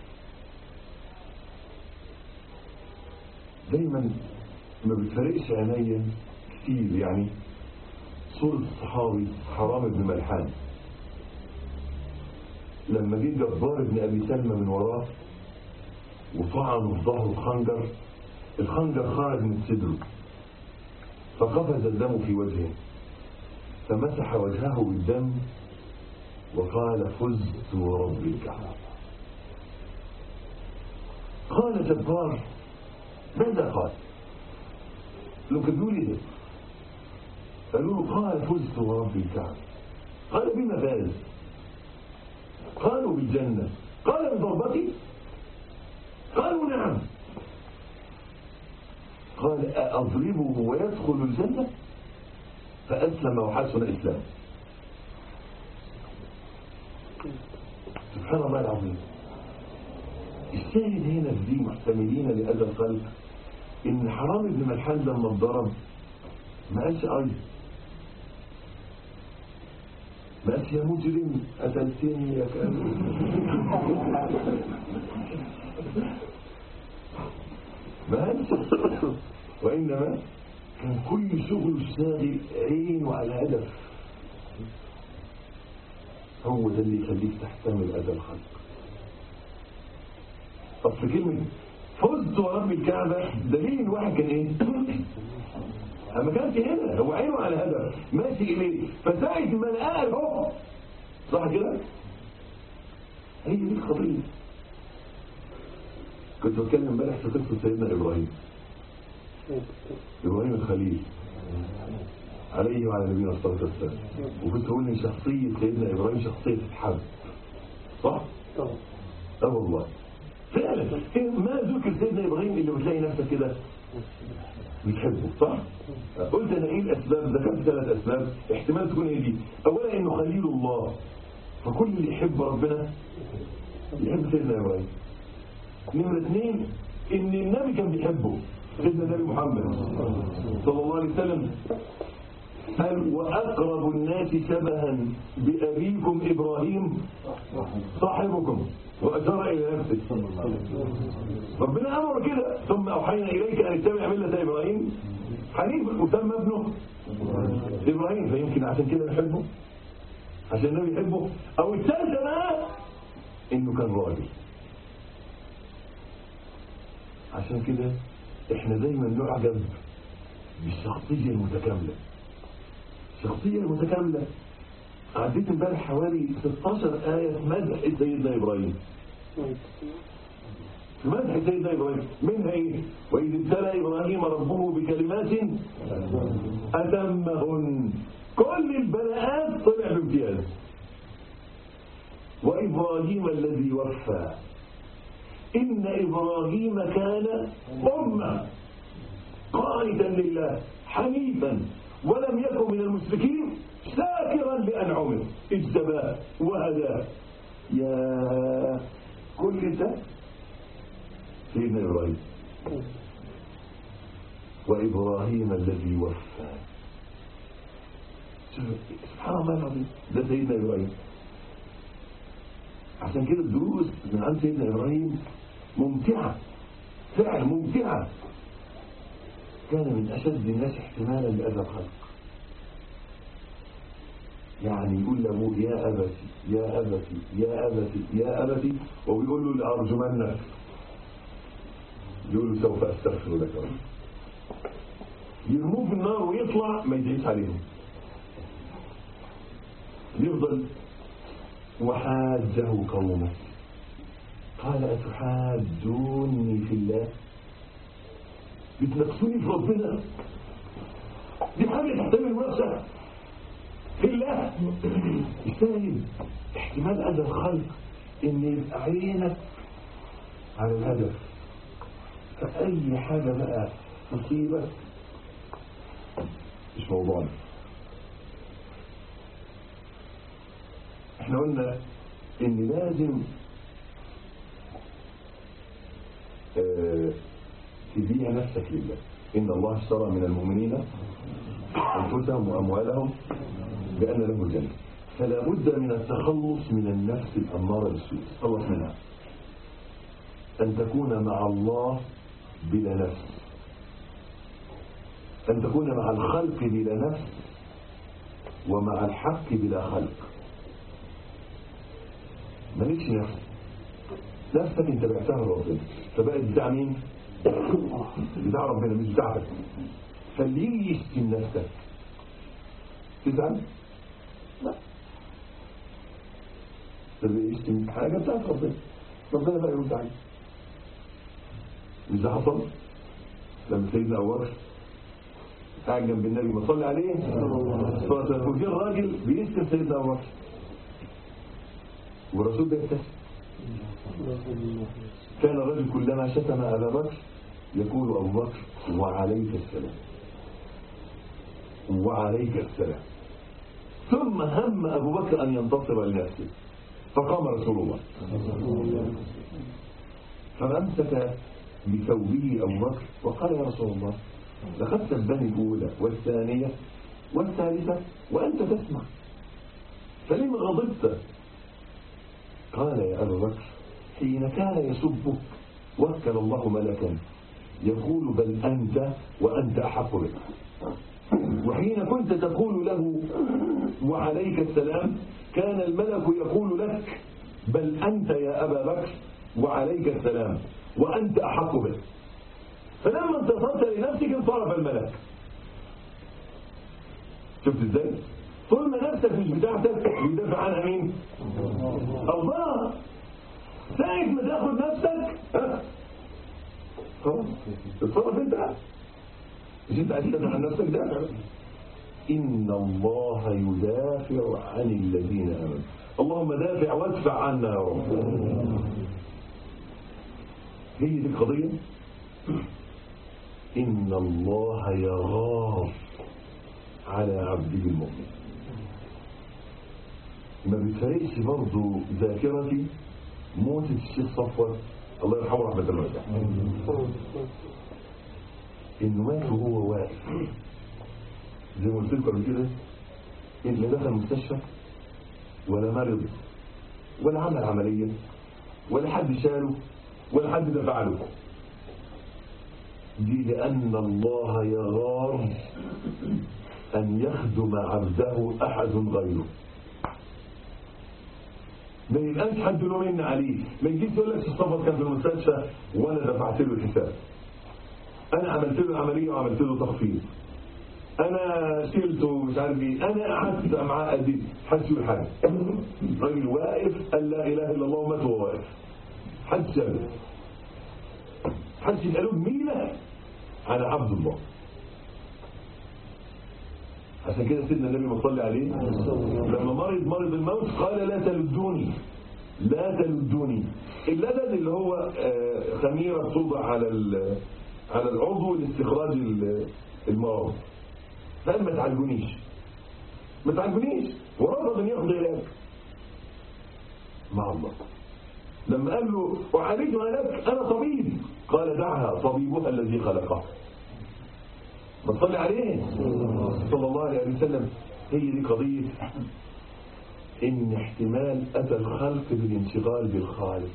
[SPEAKER 1] دايما ما بتفرقش عينيا كتير يعني صورة الصحابي حرام بن ملحان لما جه جبار بن ابي سلمى من وراه وطعنه في ظهره خنجر الخنجر خرج من صدره فقفز الدم في وجهه فمسح وجهه بالدم وقال فزت ورب الكعبة قال جبار ماذا قال لو كانوا لي ده قالوا له قال فزت ورب الكعبة قال بما فاز قالوا بالجنة قال بضربتي قالوا نعم قال أضربه ويدخل الجنة فأسلم وحسن إسلامه سبحان الله العظيم الشاهد هنا في دي محتملين لأذى الخلق إن حرام بن ملحان لما اتضرب ما قالش أي ما قالش يا مجرم قتلتني يا كلب ما قالش وإنما كان كل شغله الشاغل عينه على هدف هو ده اللي يخليك تحتمل أذى الخلق أصل كلمة فزت ورب الكعبة دليل ان واحد كان ايه ما كانش هنا هو عينه على هدف ماشي اليه فساعة ما لقاه هو صح كده هي دي القضية كنت بتكلم امبارح في قصة سيدنا ابراهيم ابراهيم الخليل عليه وعلى نبينا الصلاة والسلام وكنت بقول ان شخصية سيدنا ابراهيم شخصية تتحب صح؟ اه والله فعلا ما ذكر سيدنا ابراهيم اللي بتلاقي نفسك كده بتحبه صح؟ قلت انا ايه الاسباب ذكرت ثلاث اسباب احتمال تكون ايه دي اولا انه خليل الله فكل اللي يحب ربنا يحب سيدنا ابراهيم نمرة اثنين ان النبي كان بيحبه سيدنا النبي محمد صلى الله عليه وسلم قال واقرب الناس شبها بابيكم ابراهيم صاحبكم واشار الى نفسه ربنا امر كده ثم اوحينا اليك ان اتبع مله ابراهيم حنيفا وسمى ابنه ابراهيم فيمكن عشان كده نحبه عشان النبي يحبه او الثالثه بقى انه كان راجل عشان كده احنا دايما نعجب بالشخصيه المتكامله الشخصيه المتكامله عديت امبارح حوالي 16 ايه في مدح سيدنا ابراهيم في مدح سيدنا ابراهيم منها ايه واذ ابتلى ابراهيم ربه بكلمات اتمهن كل البلاءات طلع بامتياز وابراهيم الذي وفى ان ابراهيم كان امه قانتا لله حنيفا ولم يكن من المشركين شاكرا لانعمه اجتباه وهداه يا كل ده سيدنا إبراهيم وإبراهيم الذي وفى سبحان الله العظيم ده سيدنا إبراهيم عشان كده الدروس من عند سيدنا إبراهيم ممتعة فعلا ممتعة كان من أشد الناس احتمالا لأذى الخلق يعني يقول لأبوه يا أبتي يا أبتي يا أبتي يا أبتي وبيقول له لأرجمنك يقول له سوف أستغفر لك رب يرموه في النار ويطلع ما يدعيش عليهم يفضل وحاجه قومه قال أتحاجوني في الله بتنقصوني في ربنا دي حاجة تحتمل مناقشة في الله يستاهل احتمال أذى الخلق إن يبقى عينك على الهدف فأي حاجة بقى تصيبك مش موضوعنا احنا قلنا ان لازم اه تبيع نفسك لله ان الله اشترى من المؤمنين انفسهم واموالهم بان له الجنه فلا بد من التخلص من النفس الاماره بالسوء تخلص منها ان تكون مع الله بلا نفس أن تكون مع الخلق بلا نفس ومع الحق بلا خلق مالكش نفس نفسك انت بعتها لربنا فبقت بتاع مين؟ بتاع ربنا مش بتاعتك فاللي يجي يشتم نفسك تزعل؟ لا اللي يشتم حاجة بتاعت ربنا ربنا بقى يرد عليك مش ده حصل لما سيدنا أبو بكر قاعد جنب النبي ما صلي عليه وجه الراجل بيشتم سيدنا أبو بكر والرسول بيبتسم كان الرجل كلما شتم أبا بكر يقول أبو بكر وعليك السلام وعليك السلام ثم هم أبو بكر أن ينتصر لنفسه فقام رسول الله فأمسك بثوبه أبو بكر وقال يا رسول الله لقد سبني الأولى والثانية والثالثة وأنت تسمع فلما غضبت قال يا أبا بكر حين كان يسبك وكل الله ملكا يقول بل أنت وأنت أحق بك وحين كنت تقول له وعليك السلام كان الملك يقول لك بل أنت يا أبا بكر وعليك السلام وأنت أحق به فلما انتصرت لنفسك انصرف الملك شفت ازاي طول ما نفسك مش بتاعتك بيدافع عنها مين الله ساعة ما تاخد نفسك ها خلاص اتصرف انت مش انت عايز تدافع عن نفسك ده إن الله يدافع عن الذين آمنوا اللهم دافع وادفع عنا يا رب هي دي القضية إن الله يغار على عبده المؤمن ما بتفرقش برضه ذاكرتي موتة الشيخ صفوت الله يرحمه رحمة الله انه مات وهو واقف زي ما قلت لكم قبل كده اللي دخل المستشفى ولا مرض ولا عمل عملية ولا حد شاله ولا حد دفع له دي لأن الله يغار أن يخدم عبده أحد غيره ما يبقاش حد له من عليه ما يجيش يقول لك الصفر كان في المستشفى وانا دفعت له الحساب انا عملت له عمليه وعملت له تخفيض انا شلته مش عارف ايه انا قعدت معاه قد ايه حدش يقول حاجه راجل واقف قال لا اله الا الله ومات وهو واقف حدش شاله حدش يبقى له جميله على عبد الله عشان كده سيدنا النبي ما صلى عليه لما مرض مرض الموت قال لا تلدوني لا تلدوني اللدد اللي هو آه، خميره توضع على ال- على العضو لاستخراج ال- المرض قال ما تعالجونيش ما تعالجونيش ورفض ان ياخذ علاج مع الله لما قال له اعالجها لك انا طبيب قال دعها طبيبها الذي خلقها ما تصلي عليه صلى الله عليه وسلم هي دي قضية إن احتمال أتى الخلق بالانشغال بالخالق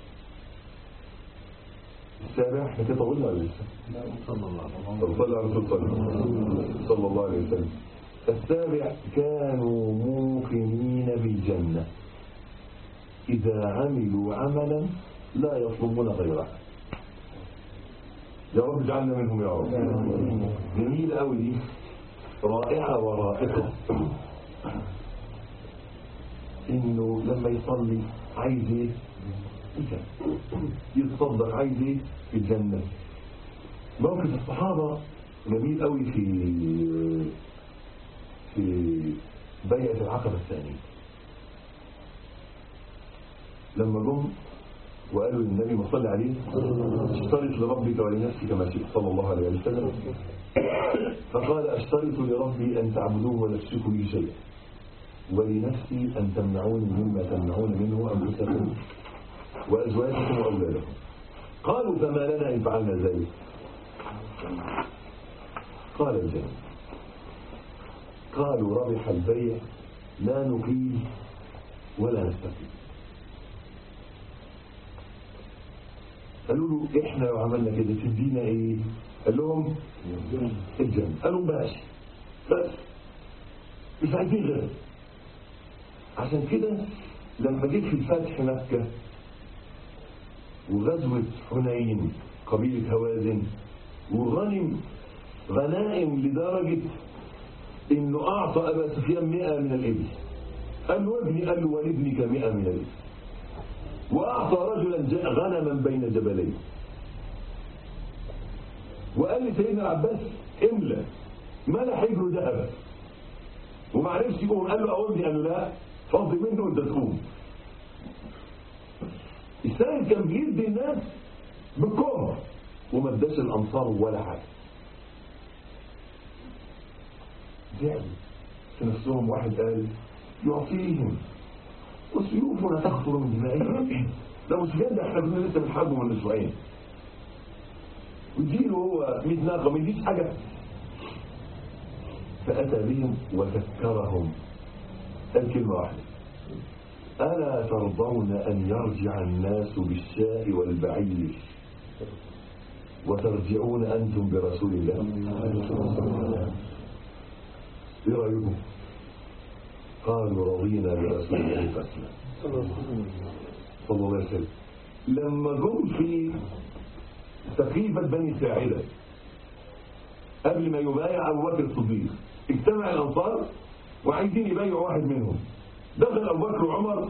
[SPEAKER 1] السابع احنا كده طولنا ولا لسه؟
[SPEAKER 2] صلى الله عليه وسلم
[SPEAKER 1] طب صلى على الرسول صلى صلى الله عليه وسلم السابع كانوا موقنين بالجنة إذا عملوا عملا لا يطلبون غيره يا رب اجعلنا منهم يا رب جميلة أوي دي رائعة ورائقة إنه لما يصلي عايز إيه؟ الجنة. يتصدق عايز إيه؟ الجنة موقف الصحابة جميل قوي في في بيعة العقبة الثانية لما جم وقالوا للنبي ما صلى عليه اشترط لربك ولنفسك ما شئت صلى الله عليه وسلم فقال اشترط لربي ان تعبدوه ولا تشركوا به شيئا ولنفسي ان تمنعوني مما تمنعون منه انفسكم وازواجكم واولادكم قالوا فما لنا ان فعلنا ذلك قال الجنة قالوا ربح البيع لا نقيل ولا نستقيل قالوا له احنا لو عملنا كده تدينا ايه قال لهم الجنة قالوا ماشي بس مش عايزين غير عشان كده لما جيت في الفتح مكة وغزوة حنين قبيلة هوازن وغنم غنائم لدرجة انه اعطى ابا سفيان مئة من الابل قال له ابني قال له ولابنك مئة من الابل واعطى رجلا جاء غنما بين جبلين وقال لسيدنا العباس املى ملا حجره ذهب وما عرفش يقوم قال له اقومني قال له لا فضي منه وانت تقوم السيد كان بيدي الناس بالكهر وما اداش الانصار ولا حاجه زعل في نفسهم واحد قال يعطيهم وسيوفنا تخطر من دمائهم ده مش ده احنا كنا لسه بنحاربه من اسبوعين ويديله هو 100 ناقه ما يديش حاجه فاتى بهم وذكرهم قال كلمه واحده الا ترضون ان يرجع الناس بالشاء والبعير وترجعون انتم برسول الله ايه رايكم قالوا رضينا برسول الله فاسلم صلى الله عليه وسلم لما جم في سقيفة بني ساعدة قبل ما يبايع أبو بكر الصديق اجتمع الأنصار وعايزين يبايعوا واحد منهم دخل أبو بكر وعمر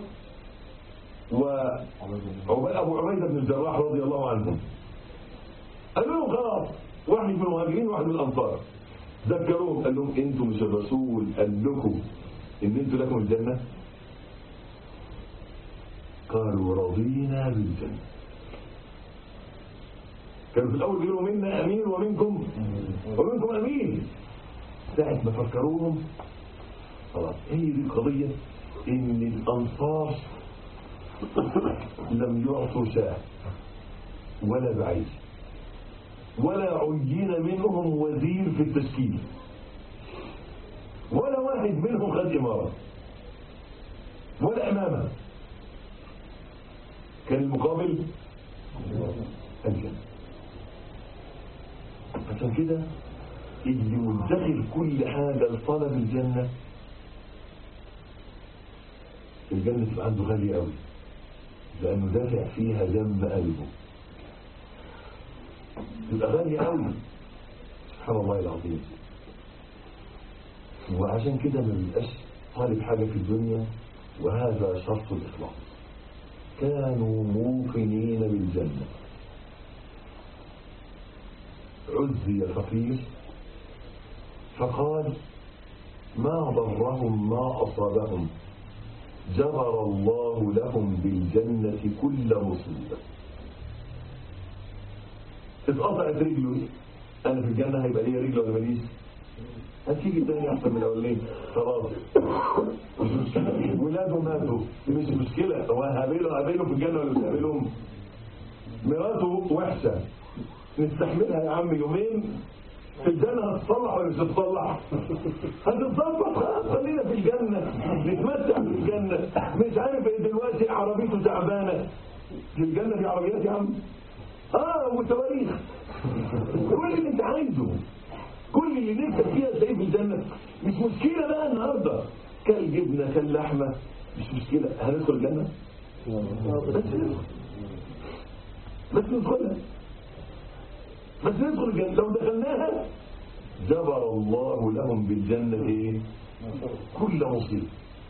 [SPEAKER 1] وأبو عبيدة بن الجراح رضي الله عنهم قال لهم خلاص واحد من المهاجرين وواحد من الأنصار ذكروهم قال لهم انتم مش الرسول قال لكم ان انتم لكم الجنة قالوا رضينا بالجنة كانوا في الأول بيقولوا منا أمين ومنكم ومنكم أمين ساعة ما فكروهم خلاص هي دي القضية إن الأنصار لم يعطوا شاة ولا بعيد ولا عين منهم وزير في التشكيل ولا واحد منهم خد إمارة ولا إمامة كان المقابل الجنة عشان كده اللي مدخر كل حاجة لطلب الجنة الجنة تبقى عنده غالية قوي لأنه دافع فيها دم قلبه تبقى غالية قوي سبحان الله العظيم وعشان كده ما بيبقاش طالب حاجة في الدنيا وهذا شرط الإخلاص كانوا موقنين بالجنة عزي فقير فقال ما ضرهم ما أصابهم جبر الله لهم بالجنة كل مصيبة اتقطعت رجله أنا في الجنة هيبقى ليا رجل ولا ماليش هتيجي تاني أحسن من الأولين خلاص مش مشكلة ولاده ماتوا مش مشكلة هو هقابله هقابله في الجنة ولا مش هقابلهم مراته وحشة نستحملها يا عم يومين في الجنة هتتصلح ولا مش هتتصلح هتتظبط خلاص خلينا في الجنة نتمتع في الجنة مش عارف ايه دلوقتي عربيته تعبانة في الجنة في عربيات يا عم اه وتواريخ كل اللي انت عايزه كل اللي نفسك فيها تلاقيه في الجنة مش مشكلة بقى النهاردة كل جبنة كل لحمة مش مشكلة هندخل الجنة بس ندخل بس ندخلها بس ندخل الجنة لو دخلناها جبر الله لهم بالجنة ايه كل مصيبة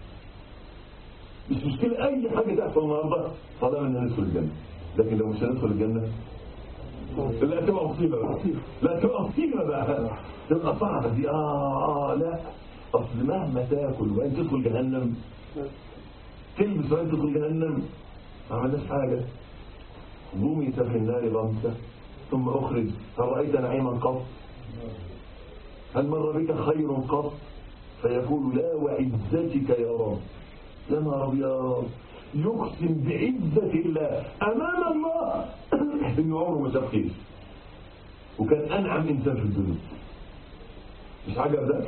[SPEAKER 1] مش مشكلة اي حاجة تحصل النهاردة طالما ان ندخل الجنة لكن لو مش هندخل الجنة لا تبقى مصيبة بقى لا تبقى مصيبة بقى تبقى صعبة دي آه آه لا أصل مهما تاكل وأنت تدخل جهنم تلبس وأنت تدخل جهنم ما عملناش حاجة غمس في النار غمسة ثم أخرج هل رأيت نعيما قط هل مر بك خير قط فيقول لا وعزتك يا رب يا نهار أبيض يقسم بعزة الله أمام الله إنه عمره ما شاف خير وكان أنعم إنسان في الدنيا مش عجب ده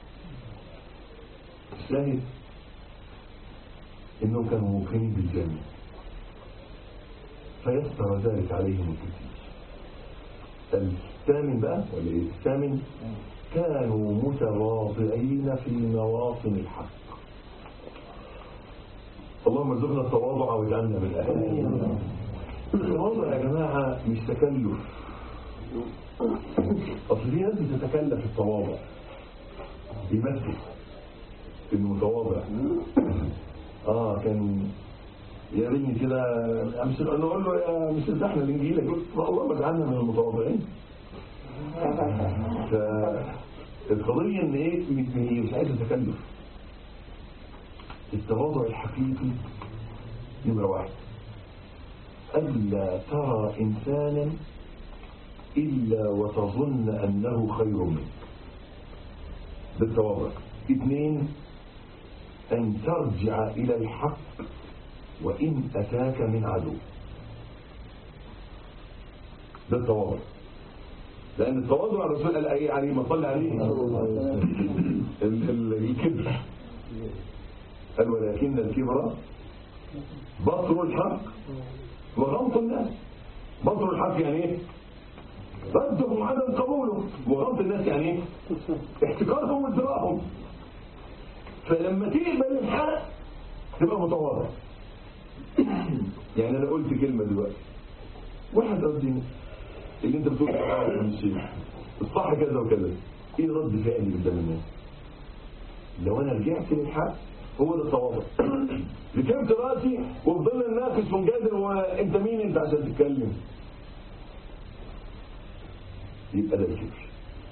[SPEAKER 1] الشاهد إنهم كانوا موقنين بالجنة فيسر ذلك عليهم الكثير الثامن بقى ولا ايه الثامن كانوا متواضعين في مواطن الحق اللهم ارزقنا التواضع واجعلنا من اهله التواضع يا جماعه مش تكلف اصل في ناس بتتكلف التواضع بيمثل انه متواضع اه كان يا بني كده مش نقول له يا مش احنا الانجيل يقول اللهم اجعلنا من المتواضعين فالقضيه ان ايه هي مش عايزه تكلف التواضع الحقيقي نمره واحد ألا ترى إنسانا إلا وتظن أنه خير منك بالتواضع اثنين أن ترجع إلى الحق وإن أتاك من عدو ده التواضع لأن التواضع الرسول قال أي عليه ما صلى عليه ال- ال- الكبر قال ولكن الكبر بطر الحق وغمط الناس بطر الحق يعني ايه ردهم عدم قبوله وغمط الناس يعني ايه احتكارهم وازدراءهم فلما تقبل الحق تبقى متواضع يعني انا قلت كلمة دلوقتي واحد قصدي اللي انت بتقول اه من الشيء الصح كذا وكذا ايه رد فعلي قدام الناس لو انا رجعت للحق هو ده التواضع ركبت راسي وفضلنا نناقش ونجادل وانت مين انت عشان تتكلم يبقى ده الكبر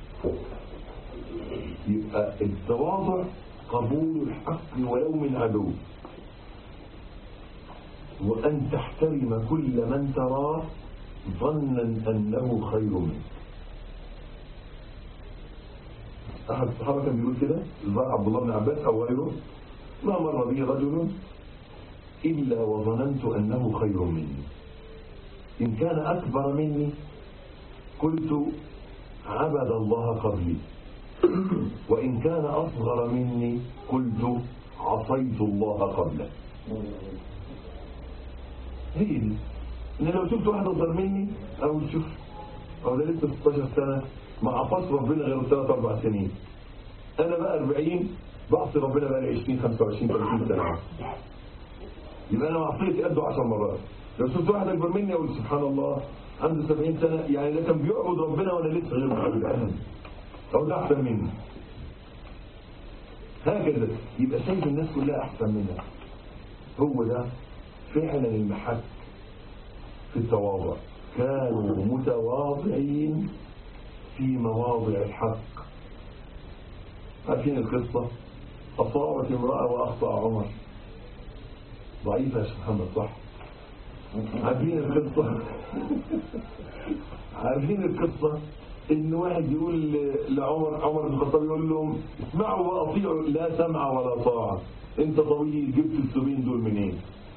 [SPEAKER 1] يبقى التواضع قبول الحق ولو من عدو وأن تحترم كل من تراه ظنا أنه خير منك أحد الصحابة كان بيقول كده عبد الله بن عباس أو غيره ما مر بي رجل إلا وظننت أنه خير مني إن كان أكبر مني قلت عبد الله قبلي وإن كان أصغر مني قلت عصيت الله قبله هي دي إن لو شفت واحد أصغر مني أو تشوف أو ده لسه 16 سنة ما عصاش ربنا غير 3 4 سنين أنا بقى 40 بعصي ربنا بقى لي 20 25 30 سنة يبقى أنا معصيتي قده 10 مرات لو شفت واحد أكبر مني أقول سبحان الله عنده 70 سنة يعني ده كان بيعبد ربنا وأنا لسه غير معبد أو ده أحسن مني هكذا يبقى شايف الناس كلها أحسن منك هو ده فعلا المحك في التواضع كانوا متواضعين في مواضع الحق عارفين القصة أصابت امرأة وأخطأ عمر ضعيفة يا شيخ محمد صح عارفين القصة عارفين القصة ان واحد يقول لعمر عمر بن الخطاب يقول لهم اسمعوا واطيعوا لا سمع ولا طاعة انت طويل جبت السبين دول منين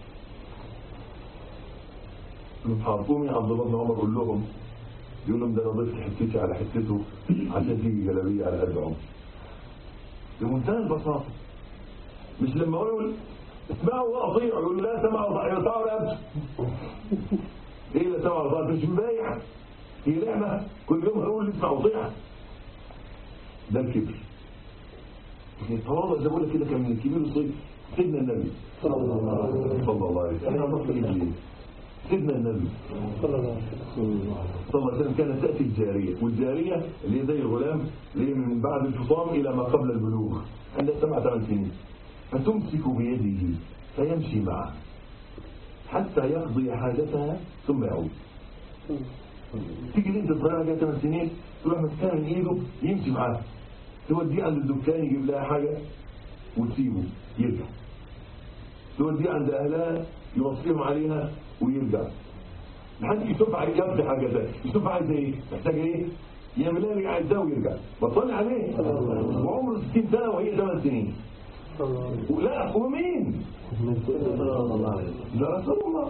[SPEAKER 1] حرقومي عبد الله بن عمر قول لهم يقول لهم ده انا ضفت حتتي على حتته عشان تيجي جلابيه على قد عمر بمنتهى البساطه مش لما هو يقول اسمعوا واطيعوا يقول لا سمع وطاعة يطاعوا رقبته ايه لا سمع وطاعة مش مبايع هي نعمة كل يوم هقول اسمع وطيع ده الكبر التواضع زي ما بقول لك كده كان من الكبير والصغير سيدنا النبي صلى الله عليه وسلم سيدنا النبي
[SPEAKER 2] صلى الله عليه وسلم
[SPEAKER 1] صلى الله عليه وسلم كانت تأتي الجارية والجارية اللي هي زي الغلام اللي هي من بعد الفصام إلى ما قبل البلوغ عندها سبع ثمان سنين فتمسك بيده فيمشي معه حتى يقضي حاجتها ثم يعود تيجي انت صغيره جايه 8 سنين تروح ماسكها من ايده يمشي معاها توديه عند الدكان يجيب لها حاجه وتسيبه يرجع توديه عند اهلها يوصيهم عليها ويرجع لحد يشوف عايز يبدا حاجه ده يشوف عايز ايه محتاج ايه يعملها لي عايز ده ويرجع بطلع عليه وعمره 60 سنه وهي 8 سنين
[SPEAKER 2] صلى الله عليه وسلم
[SPEAKER 1] ولا ومين
[SPEAKER 2] صلى الله عليه وسلم
[SPEAKER 1] ده رسول الله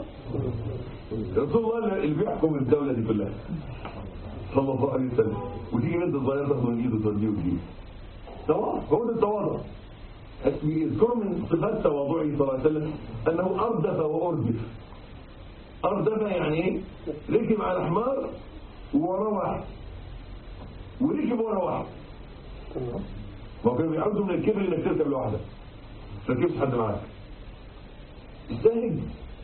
[SPEAKER 1] رسول الله اللي بيحكم الدولة دي كلها صلى الله عليه وسلم وتيجي بنت صغيرة تاخده من ايده توديه وتجيب تواضع هو ده التواضع يذكر من صفات تواضعه صلى الله عليه وسلم انه اردف واردف اردف يعني ايه ركب على حمار ووراه واحد وركب ورا واحد ما هو كانوا بيعودوا من الكبر انك تركب لوحدك ما تركبش حد معاك الشاهد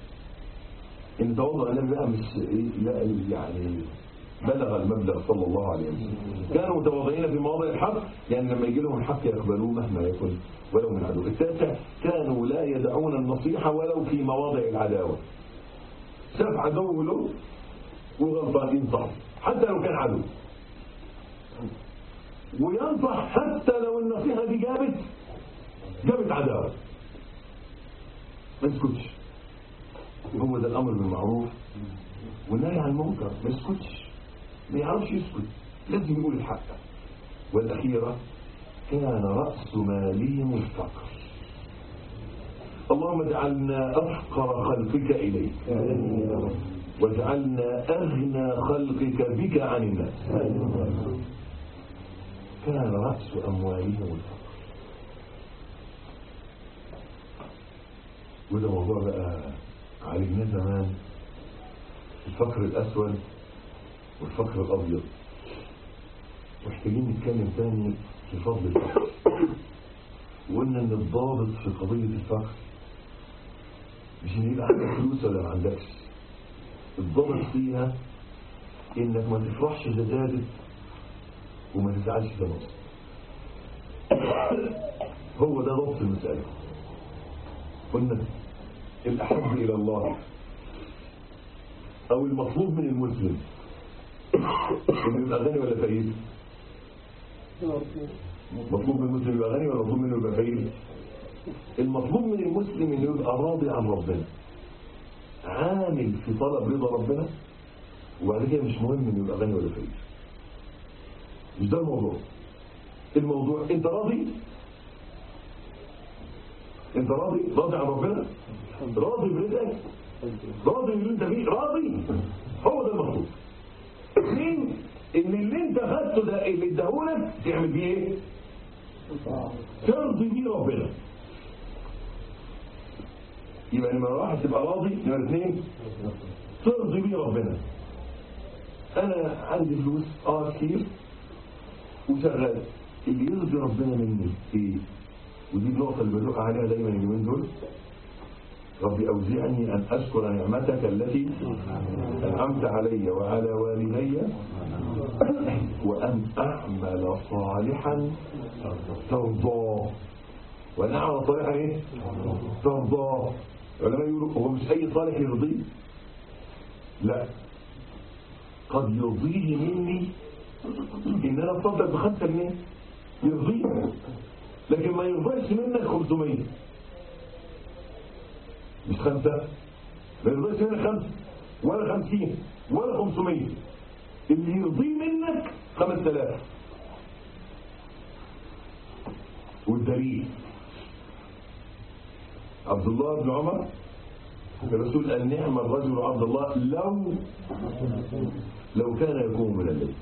[SPEAKER 1] ان تواضع النبي بقى مش إيه، لا يعني بلغ المبلغ صلى الله عليه وسلم كانوا متواضعين في مواضع الحق يعني لما يجي لهم الحق يقبلوه مهما يكن ولو من عدو التاسع كانوا لا يدعون النصيحة ولو في مواضع العداوة شاف عدو له وغلطان ينصح حتى لو كان عدو وينصح حتى لو النصيحة دي جابت جابت عداوة ما يسكتش هو ده الأمر بالمعروف والنهي عن المنكر ما يسكتش ما يعرفش يسكت لازم يقول الحق والأخيرة كان رأس مالهم الفقر اللهم اجعلنا أفقر خلقك إليك واجعلنا أغنى خلقك بك عن الناس كان رأس أموالهم الفقر وده موضوع بقى عالجناه زمان الفقر الأسود والفقر الأبيض محتاجين نتكلم تاني في فضل الفقر وقلنا ان الضابط في قضية الفقر مش ان يبقى عندك فلوس ولا ما عندكش الضابط فيها انك ما تفرحش اذا زادت وما تزعلش اذا نقصت هو ده ضبط المسألة قلنا الأحب إلى الله أو المطلوب من المسلم إنه يبقى غني ولا فقير مطلوب من المسلم يبقى غني ولا مطلوب منه يبقى فقير المطلوب من المسلم انه يبقى راضي عن ربنا عامل في طلب رضا ربنا وبعد كده مش مهم انه يبقى غني ولا فقير مش ده الموضوع الموضوع انت راضي انت راضي راضي عن ربنا راضي برزقك راضي باللي انت فيه راضي هو ده المطلوب اثنين ان اللي انت خدته ده اللي اداهولك تعمل بيه ايه ترضي بيه ربنا يبقى نمرة واحد تبقى راضي نمرة اثنين ترضي بيه ربنا انا عندي فلوس اه كتير وشغال اللي يرضي ربنا مني ايه ودي النقطة اللي بدوق عليها دايما اليومين دول ربي أوزعني أن أشكر نعمتك التي أنعمت علي وعلى والدي وأن أعمل صالحا ترضاه وأن أعمل صالحا إيه؟ ترضاه العلماء يقولوا هو مش أي صالح يرضيه لا قد يرضيه مني إن أنا أتصدق بخمسة جنيه يرضيه لكن ما يرضيش منك 500 مش خمسة ما يرضيش منك خمسة ولا خمسين ولا 500 اللي يرضيه منك 5000 والدليل عبد الله بن عمر الرسول قال نعم الرجل عبد الله لو لو كان يقوم من الليل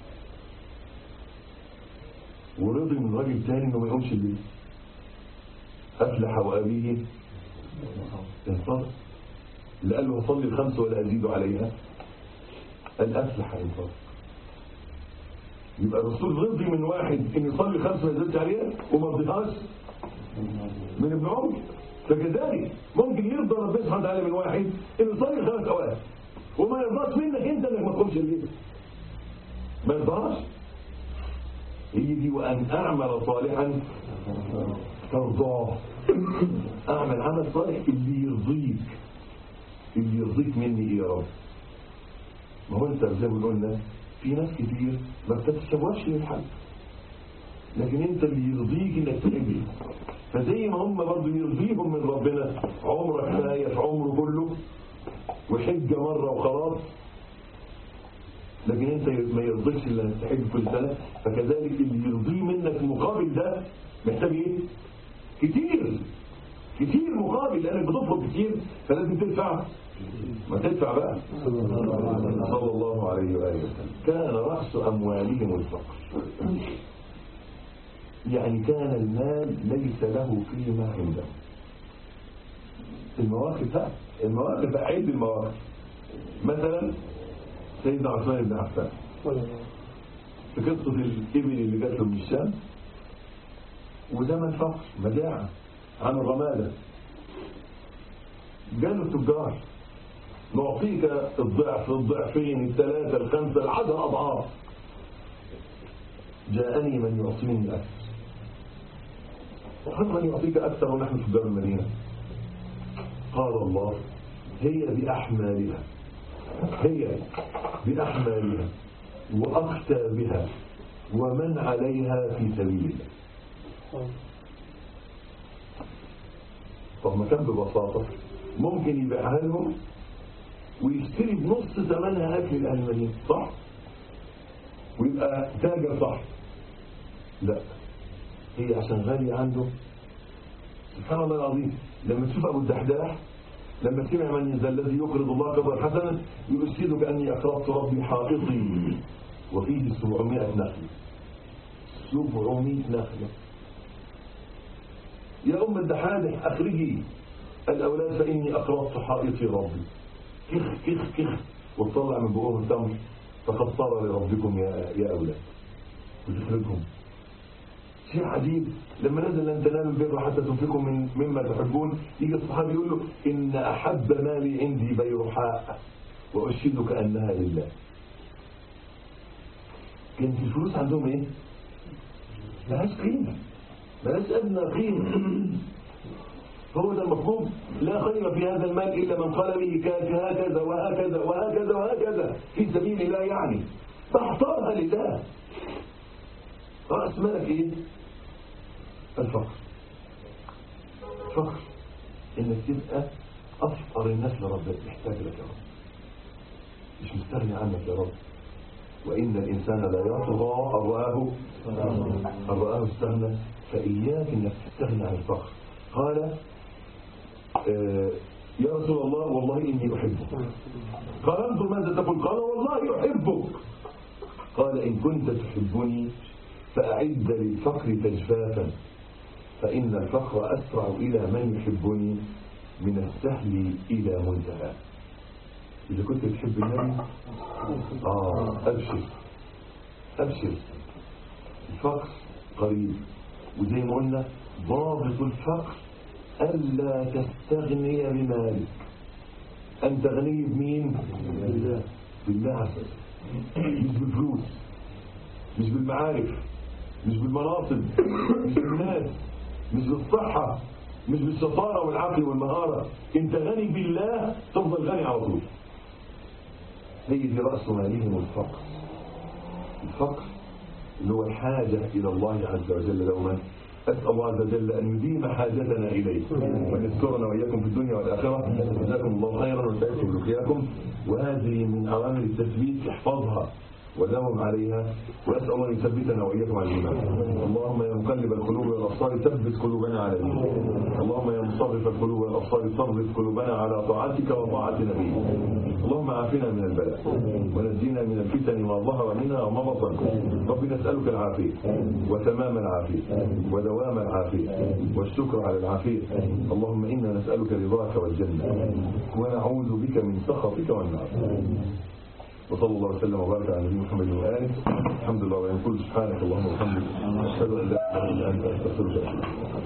[SPEAKER 1] ورضي من راجل تاني انه ما يقومش الليل افلح وابيه انفضل اللي قال له صلي الخمس ولا ازيد عليها قال افلح انفضل يبقى الرسول رضي من واحد ان يصلي الخمس ولا يزيدش عليها وما رضيهاش من ابن عمر فكذلك ممكن يرضى ربنا سبحانه وتعالى من واحد انه يصلي خمس اوقات وما يرضاش منك انت انك ما تقومش الليل ما يرضاش هي دي وأن أعمل صالحا ترضاه أعمل عمل صالح اللي يرضيك اللي يرضيك مني إيه يا رب ما هو أنت زي ما قلنا في ناس كتير ما بتتشوفش للحل لكن أنت اللي يرضيك إنك تحبه فزي ما هم برضه يرضيهم من ربنا عمرك كفاية في عمره كله وحجة مرة وخلاص لكن انت ما يرضيش الا انك تحب كل سنه فكذلك اللي يرضيه منك المقابل ده محتاج ايه؟ كتير كتير مقابل لانك بتطلب كتير فلازم تدفع ما تدفع بقى صلى الله عليه واله وسلم كان راس اموالهم الفقر يعني كان المال ليس له قيمه عندهم المواقف بقى المواقف بقى عيب المواقف مثلا سيدنا عثمان بن عفان في قصة الإبل اللي جات له من الشام وزمن فقر مجاعة عن الرمادة جاله التجار نعطيك الضعف الضعفين الثلاثة الخمسة العشر أضعاف جاءني من يعطيني أكثر وقد من يعطيك أكثر ونحن في دار المدينة قال الله هي بأحمالها هي بأحمالها وأكتابها ومن عليها في سبيل الله طب ما كان ببساطة ممكن يبيعها لهم ويشتري بنص ثمنها أكل أهل المدينة صح؟ ويبقى تاجر صح لا هي عشان غالية عنده سبحان الله العظيم لما تشوف أبو الدحداح لما سمع من ذا الذي يقرض الله قرضا حسنا يرشدك أني أقرضت ربي حائطي وفيه 700 نخلة 700 نخلة يا أم الدحالح أخرجي الأولاد فإني أقرضت حائطي ربي كخ كخ كخ وتطلع من بقوه التمر فقد صار لربكم يا, يا أولاد وتخرجهم شيء عجيب لما نزل لن تنالوا البر حتى تنفقوا من مما تحبون يجي الصحابي يقول له إن أحب مالي عندي بيرحاء وأشهدك أنها لله كانت الفلوس عندهم إيه؟ ملهاش قيمة ملهاش أدنى قيمة هو ده المطلوب لا خير في هذا المال إلا من قال به هكذا وهكذا وهكذا وهكذا في سبيل الله يعني فاحترها لله رأس مالك إيه؟ الفقر فقر إنك تبقى أفقر الناس لربك محتاج لك يا رب مش مستغني عنك يا رب وإن الإنسان لا يطغى أن رآه أن رآه استغنى فإياك إنك تستغنى عن الفقر قال آه يا رسول الله والله إني أحبك قال انظر ماذا تقول قال والله أحبك قال إن كنت تحبني فأعد للفقر تجفافا فإن الفقر أسرع إلى من يحبني من السهل إلى منتهى إذا كنت تحب النبي آه أبشر أبشر الفقر قريب وزي ما قلنا ضابط الفقر ألا تستغني بمالك أنت غني بمين؟ بالله بالله عز وجل مش بالفلوس مش بالمعارف مش بالمناصب مش بالناس مش بالصحة مش بالشطارة والعقل والمهارة انت غني بالله تفضل غني على طول هي دي رأس مالهم الفقر الفقر اللي هو الحاجة إلى الله عز وجل دوما أسأل الله عز وجل أن يديم حاجتنا إليه وأن يذكرنا وإياكم في الدنيا والآخرة جزاكم الله خيرا وسعدكم بلقياكم وهذه من أوامر التثبيت احفظها وداوم عليها وأسأل الله أن يثبتنا وإياكم على الإيمان اللهم يا مقلب القلوب والأبصار ثبت قلوبنا على دينك اللهم يا مصرف القلوب والأبصار صرف قلوبنا على طاعتك وطاعة نبيك اللهم عافنا من البلاء ونجينا من الفتن ما ظهر منها وما بطن رب نسألك العافية وتمام العافية ودوام العافية والشكر على العافية اللهم إنا نسألك رضاك والجنة ونعوذ بك من سخطك والنار وصلى الله وسلم وبارك على نبينا محمد وآله الحمد لله ويقول سبحانك اللهم وبحمدك أشهد أن لا إله إلا أنت أستغفرك وأتوب إليك